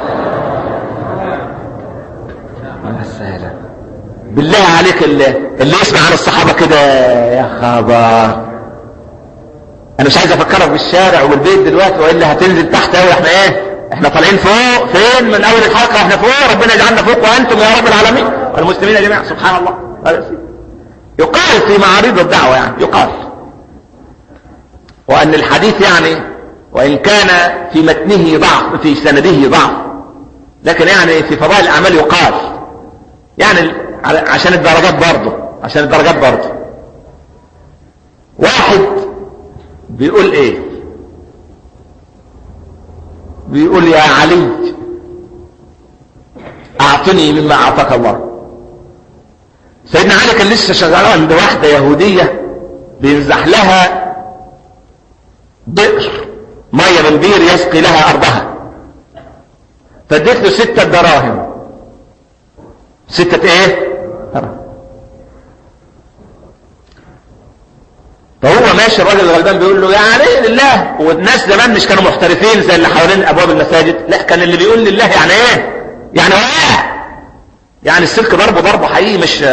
بالله عليك اللي, اللي يسمع عن الصحابة كده يا خبر انا مش عايز افكرك بالشارع والبيت دلوقتي والا هتنزل تحت قوي احنا ايه احنا طالعين فوق فين من اول الحلقة احنا فوق ربنا يجعلنا فوق وانتم يا رب العالمين والمسلمين يا جماعة سبحان الله يقال في معارض الدعوة يعني يقال وان الحديث يعني وان كان في متنه ضعف في سنده ضعف لكن يعني في فضائل الاعمال يقال يعني عشان الدرجات برضه عشان الدرجات برضه واحد بيقول ايه بيقول يا علي اعطني مما اعطاك الله سيدنا علي كان لسه شغال عند واحده يهوديه بينزح لها بئر ميه من بير يسقي لها ارضها فاديت له ستة دراهم ستة ايه فهو ماشي الراجل الغلبان بيقول له يا علي لله والناس زمان مش كانوا محترفين زي اللي حوالين ابواب المساجد لا كان اللي بيقول لله يعني ايه يعني واه يعني السلك ضربه ضربه حقيقي مش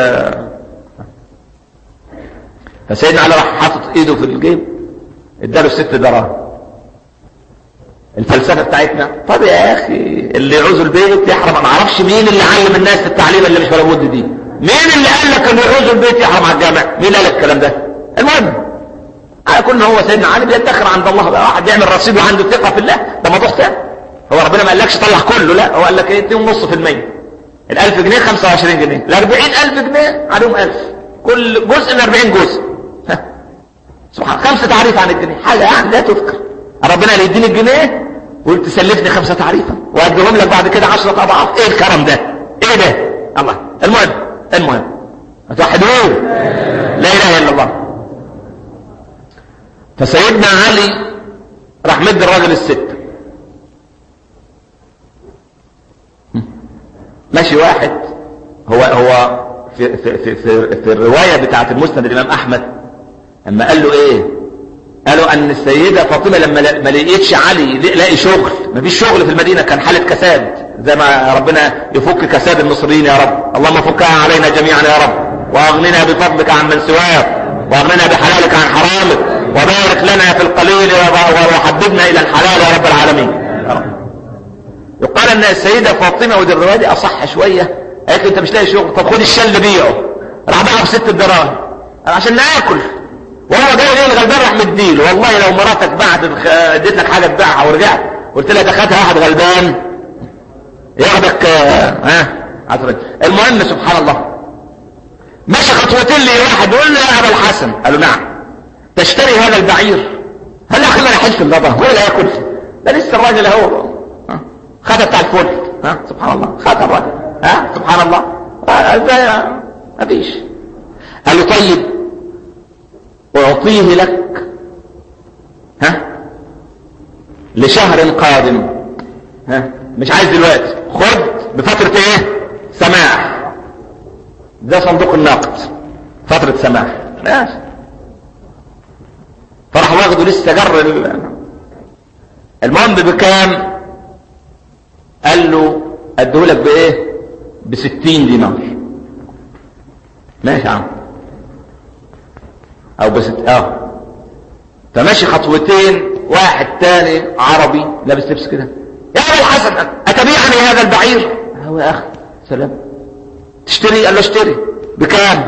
فسيدنا علي راح حاطط ايده في الجيب اداله ست دراهم الفلسفه بتاعتنا طب يا اخي اللي يعوز البيت يحرم ما اعرفش مين اللي علم الناس التعليم اللي مش ولا بد دي مين اللي قال لك انه يعوز البيت يحرم على الجامع مين قال لك الكلام ده المهم على كل هو سيدنا علي بيدخر عند الله بقى واحد يعمل رصيد وعنده ثقه في الله ده موضوع ثاني هو ربنا ما قالكش طلع كله لا هو قال لك ايه 2.5% ال 1000 جنيه 25 جنيه ال 40000 جنيه عليهم 1000 كل جزء من 40 جزء سبحان خمسه تعريف عن الجنيه حاجه يعني لا تذكر ربنا اللي يديني الجنيه وقلت تسلفني خمسه تعريفا واديهم لك بعد كده 10 اضعاف ايه الكرم ده ايه ده الله المهم المهم توحدوه لا اله الا الله فسيدنا علي راح مد الراجل الست ماشي واحد هو هو في في في في, في الروايه بتاعه المسند الامام احمد اما قال له ايه قالوا ان السيده فاطمه لما ما لقيتش علي لاقي شغل ما فيش شغل في المدينه كان حاله كساد زي ما ربنا يفك كساد المصريين يا رب اللهم فكها علينا جميعا يا رب واغننا بفضلك عن من سواك واغننا بحلالك عن حرامك وبارك لنا في القليل وحببنا الى الحلال يا رب العالمين يا رب. يقال ان السيدة فاطمة ودي الرواية دي اصح شوية قالت له انت مش لاقي شغل طب خد الشل بيعه راح باعه بست دراهم عشان ناكل وهو جاي ليه الغلبان راح مديله والله لو مراتك بعت اديت لك حاجة تبيعها ورجعت قلت لها اخدها واحد غلبان ياخدك ها عطرين المهم سبحان الله مشى خطوتين لي واحد يقول له يا ابا الحسن قال له نعم تشتري هذا البعير هل اخي انا حلف اللبن هو لا ياكل ده لسه الراجل اهو خدها بتاع الفل ها سبحان الله خدها الراجل ها سبحان الله ما فيش قال له طيب اعطيه لك ها لشهر قادم ها مش عايز دلوقتي خد بفترة ايه سماح ده صندوق النقد فترة سماح ماشي فراح واخده لسه جر المهم بكام قال له اديهولك بايه بستين دينار ماشي يا عم او بست اه فماشي خطوتين واحد تاني عربي لابس لبس كده يا ابو الحسن اتبيعني هذا البعير هو يا اخي سلام تشتري قال له اشتري بكام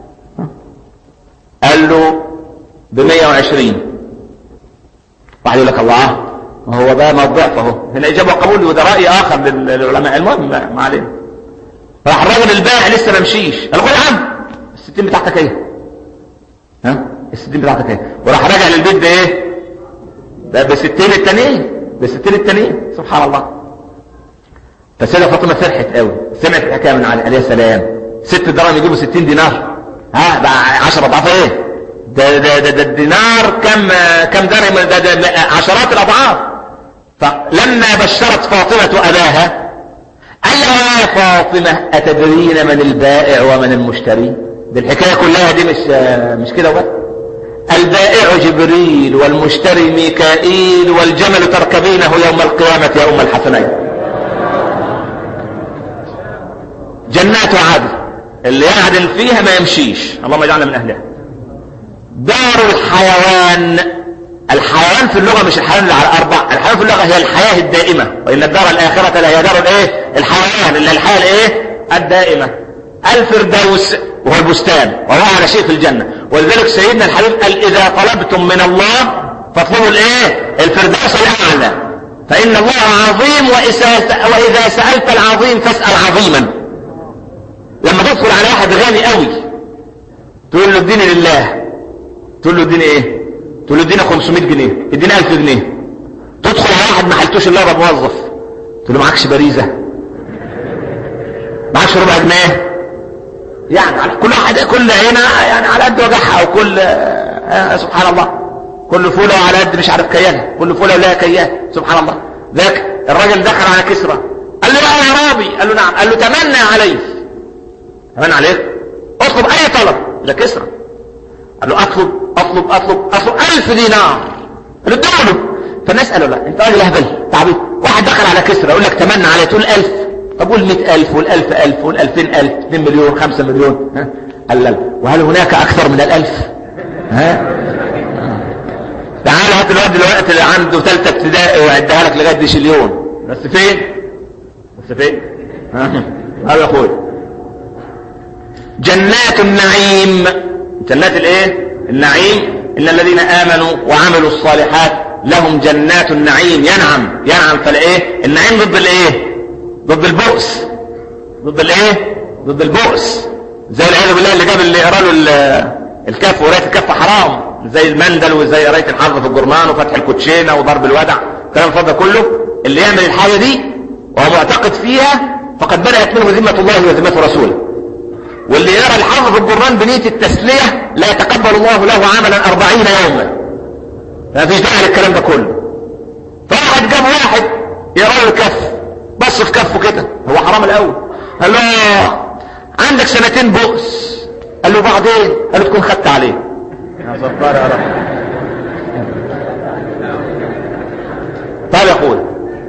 قال له ب 120 واحد يقول لك الله هو ده ما الضعف اهو هنا اجابه وقبول وده راي اخر للعلماء المهم ما علينا راح الراجل البائع لسه ما مشيش قال خد يا عم الستين بتاعتك ايه ها الستين بتاعتك ايه وراح راجع للبيت بايه ده بستين التانيين بستين التانيين سبحان الله فالسيدة فاطمة فرحت قوي سمعت الحكاية من علي عليه السلام ست دراهم يجيبوا 60 دينار ها بقى 10 اضعاف ايه ده ده ده, ده الدينار كم كم درهم ده, ده, ده عشرات الاضعاف فلما بشرت فاطمة اباها قال لها يا فاطمة اتدرين من البائع ومن المشتري دي الحكاية كلها دي مش مش كده بس البائع جبريل والمشتري ميكائيل والجمل تركبينه يوم القيامة يا أم الحسنين جنات عدن اللي يعدل فيها ما يمشيش اللهم اجعلنا من أهلها دار الحيوان الحيوان في اللغة مش الحيوان اللي على أربع الحيوان في اللغة هي الحياة الدائمة وإن الدار الآخرة لا هي دار الإيه الحيوان اللي الحياة الإيه الدائمة الفردوس وهو البستان وهو على شيء في الجنة ولذلك سيدنا الحبيب قال إذا طلبتم من الله فاطلبوا الإيه الفردوس الأعلى فإن الله عظيم وإذا سألت العظيم فاسأل عظيما لما تدخل على واحد غني قوي تقول له اديني لله تقول له اديني ايه تقول له اديني 500 جنيه اديني 1000 جنيه تدخل على واحد ما حلتوش الا ده موظف تقول له معكش باريزه معكش ربع جنيه يعني على كل واحد كل هنا يعني على قد وجعها او كل آه سبحان الله كل فوله على قد مش عارف كيانها كل فوله ولها كيان سبحان الله ذاك الراجل دخل على كسرى قال له يا عرابي قال له نعم قال له تمنى عليه تمنى عليك اطلب اي طلب ده كسرى قال له اطلب اطلب اطلب اطلب الف دينار قال له ادوله فالناس قالوا لا انت راجل اهبل تعبيط واحد دخل على كسرى يقول لك تمنى عليه تقول الف طب قول مئة الف والالف الف والالفين الف اتنين مليون خمسة مليون ها قال لا وهل هناك اكثر من الالف ها تعال هات الواد دلوقتي اللي عنده ثالثه ابتدائي ويعدها لك لغايه ديشليون بس فين بس فين هذا يا اخويا جنات النعيم جنات الايه النعيم ان الذين امنوا وعملوا الصالحات لهم جنات النعيم ينعم ينعم فالايه النعيم ضد الايه ضد البؤس ضد الايه ضد البؤس زي العياذ بالله اللي جاب اللي يقرا له الكف وقرايه الكف حرام زي المندل وزي قرايه الحظ في الجرمان وفتح الكوتشينه وضرب الودع الكلام الفاضي كله اللي يعمل الحاجه دي وهو معتقد فيها فقد بدات منه ذمه الله وذمه رسوله واللي يرى الحظ في الجرمان بنيه التسليه لا يتقبل الله له عملا أربعين يوما ما فيش داعي للكلام ده كله فواحد جاب واحد يرى له الكف بص في كفه كده هو حرام الاول قال له عندك سنتين بؤس قال له بعدين قال له تكون خدت عليه يا ستار يا رب طيب يا اخويا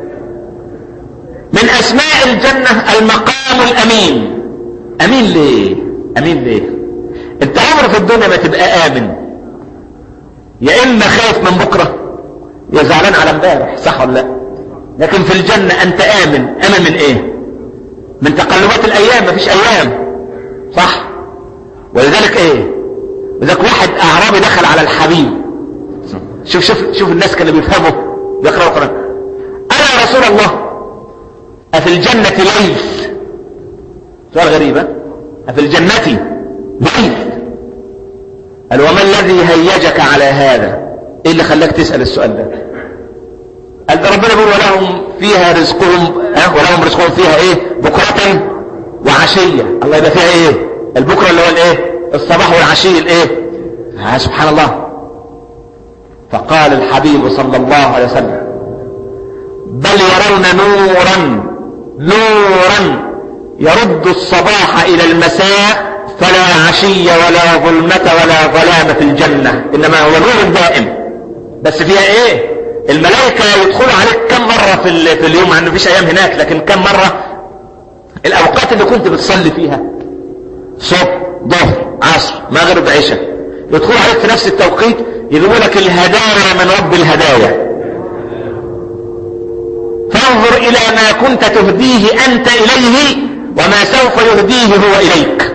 من اسماء الجنة المقام الامين امين ليه امين ليه انت عمر في الدنيا ما تبقى امن يا اما خايف من بكرة يا زعلان على امبارح صح ولا لا لكن في الجنة انت امن امن من ايه من تقلبات الايام مفيش ايام صح ولذلك ايه ولذلك واحد اعرابي دخل على الحبيب شوف شوف شوف الناس كانوا بيفهموا بيقرأوا القرآن انا يا رسول الله افي الجنة ليث سؤال غريب افي الجنة ليث قال وما الذي هيجك على هذا ايه اللي خلاك تسأل السؤال ده قال ده ربنا بيقول ولهم فيها رزقهم اه ولهم رزقهم فيها ايه بكرة وعشية الله يبقى فيها ايه البكرة اللي هو الايه الصباح والعشي الايه آه سبحان الله فقال الحبيب صلى الله عليه وسلم بل يرون نورا نورا يرد الصباح الى المساء فلا عشي ولا ظلمة ولا ظلام في الجنة انما هو نور دائم بس فيها ايه الملائكة يدخلوا عليك كم مرة في, في اليوم مع انه فيش ايام هناك لكن كم مرة الاوقات اللي كنت بتصلي فيها صبح ظهر عصر مغرب عشاء يدخلوا عليك في نفس التوقيت يجيبوا لك الهدايا من رب الهدايا فانظر الى ما كنت تهديه انت اليه وما سوف يهديه هو اليك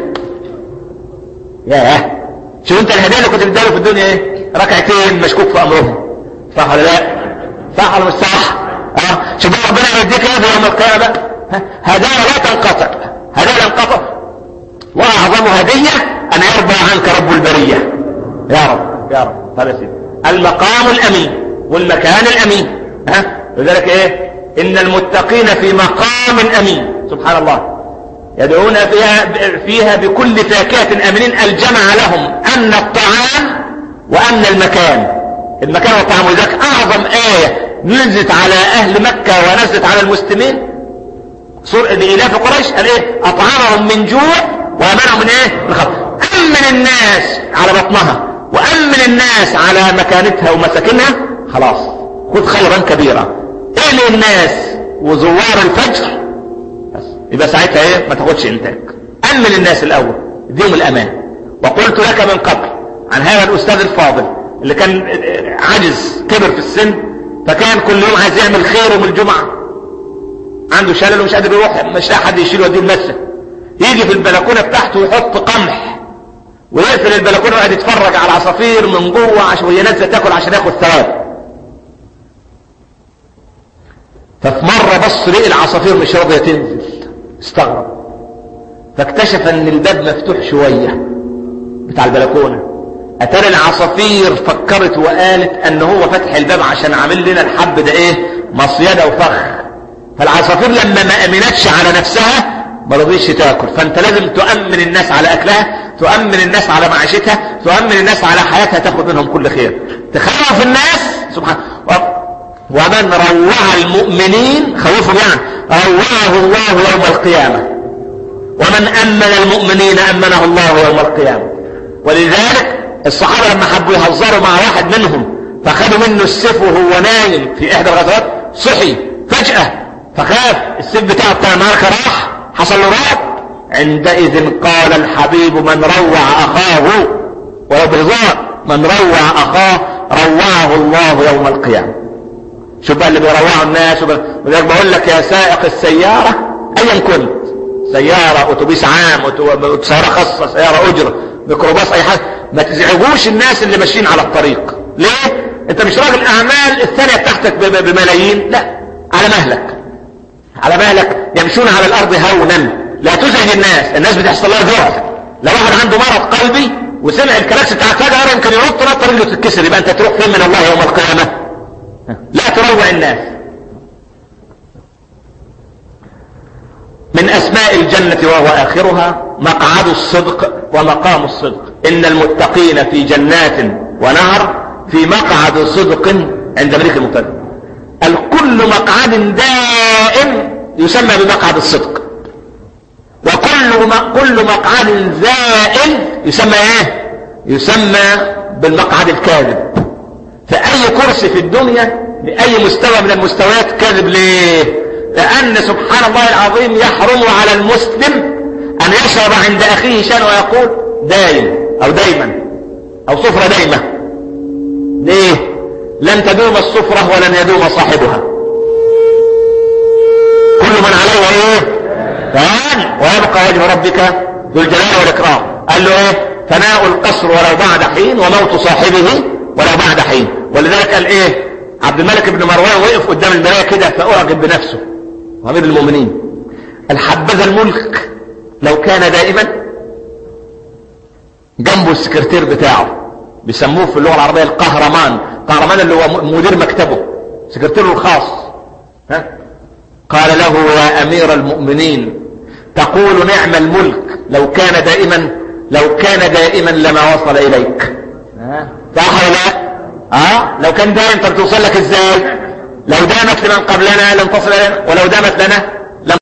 ياه شوف انت الهدايا اللي كنت بتداله في الدنيا ايه ركعتين مشكوك في امرهم صح ولا لا صح ولا مش صح اه شوف ربنا يديك ايه يوم القيامه هدايا لا تنقطع هدايا لا تنقطع واعظم هديه ان يرضى عنك رب البريه يا رب يا رب هذا سيدي المقام الامين والمكان الامين ها لذلك ايه ان المتقين في مقام امين سبحان الله يدعون فيها فيها بكل فاكهه امنين الجمع لهم ان الطعام وان المكان المكان والطعام ولذلك اعظم ايه نزلت على اهل مكه ونزلت على المسلمين سورة لإلاف قريش قال ايه اطعمهم من جوع وامنهم من ايه من خوف امن الناس على بطنها وامن الناس على مكانتها ومساكنها خلاص خذ خيرا كبيرا اهل الناس وزوار الفجر بس يبقى ساعتها ايه ما تاخدش انتاج امن الناس الاول اديهم الامان وقلت لك من قبل عن هذا الاستاذ الفاضل اللي كان عجز كبر في السن فكان كل يوم عايز يعمل خير من الجمعه عنده شلل ومش قادر يروح مش لاقي حد يشيله يوديه المسجد يجي في البلكونه بتاعته ويحط قمح ويقفل البلكونه ويقعد يتفرج على العصافير من جوه عشان وهي نازله تاكل عشان ياخد ثواب ففي مره بص لقي العصافير مش راضيه تنزل استغرب فاكتشف ان الباب مفتوح شويه بتاع البلكونه اتاري العصافير فكرت وقالت ان هو فتح الباب عشان عامل لنا الحب ده ايه مصيده وفخ فالعصافير لما ما امنتش على نفسها ما رضيش تاكل فانت لازم تؤمن الناس على اكلها تؤمن الناس على معيشتها تؤمن الناس على حياتها تاخد منهم كل خير تخوف الناس سبحان ومن روع المؤمنين خوفهم يعني روعه الله يوم القيامة ومن أمن المؤمنين أمنه الله يوم القيامة ولذلك الصحابة لما حبوا يهزروا مع واحد منهم فخدوا منه السيف وهو نايم في إحدى الغزوات صحي فجأة فخاف السيف بتاعه بتاع المعركة راح حصل له رعب عندئذ قال الحبيب من روع أخاه ولو بهزار من روع أخاه روعه الله يوم القيامة شوف بقى اللي بيروعوا الناس ولذلك بقول لك يا سائق السيارة أيا كنت سيارة أتوبيس عام سيارة خاصة سيارة أجرة ميكروباص أي حاجة ما تزعجوش الناس اللي ماشيين على الطريق ليه؟ أنت مش راجل أعمال الثانية بتاعتك بملايين لا على مهلك على مهلك يمشون على الأرض هونا لا تزعج الناس الناس بتحصل لها ذعر لو واحد عنده مرض قلبي وسمع الكلاكس بتاع فجأة يمكن ينط نط رجله تتكسر يبقى انت تروح فين من الله يوم القيامة لا تروع الناس من اسماء الجنة وهو اخرها مقعد الصدق ومقام الصدق ان المتقين في جنات ونهر في مقعد صدق عند ملك المقتدر الكل مقعد دائم يسمى بمقعد الصدق وكل كل مقعد زائل يسمى ايه يسمى بالمقعد الكاذب فاي كرسي في الدنيا باي مستوى من المستويات كاذب ليه لان سبحان الله العظيم يحرم على المسلم ان يشرب عند اخيه شيئا ويقول دايم او دايما او صفرة دايمة ليه لن تدوم الصفرة ولن يدوم صاحبها كل من عليها ايه فان ويبقى وجه ربك ذو الجلال والإكرام قال له ايه فناء القصر ولو بعد حين وموت صاحبه ولو بعد حين ولذلك قال ايه عبد الملك بن مروان وقف قدام المرايه كده فأعجب بنفسه وامير المؤمنين الحبذا الملك لو كان دائما جنبه السكرتير بتاعه بيسموه في اللغه العربيه القهرمان قهرمان اللي هو مدير مكتبه سكرتيره الخاص ها قال له يا امير المؤمنين تقول نعم الملك لو كان دائما لو كان دائما لما وصل اليك صح ولا لا اه لو كان دائم طب توصل لك ازاي لو دامت لمن قبلنا لم تصل الينا ولو دامت لنا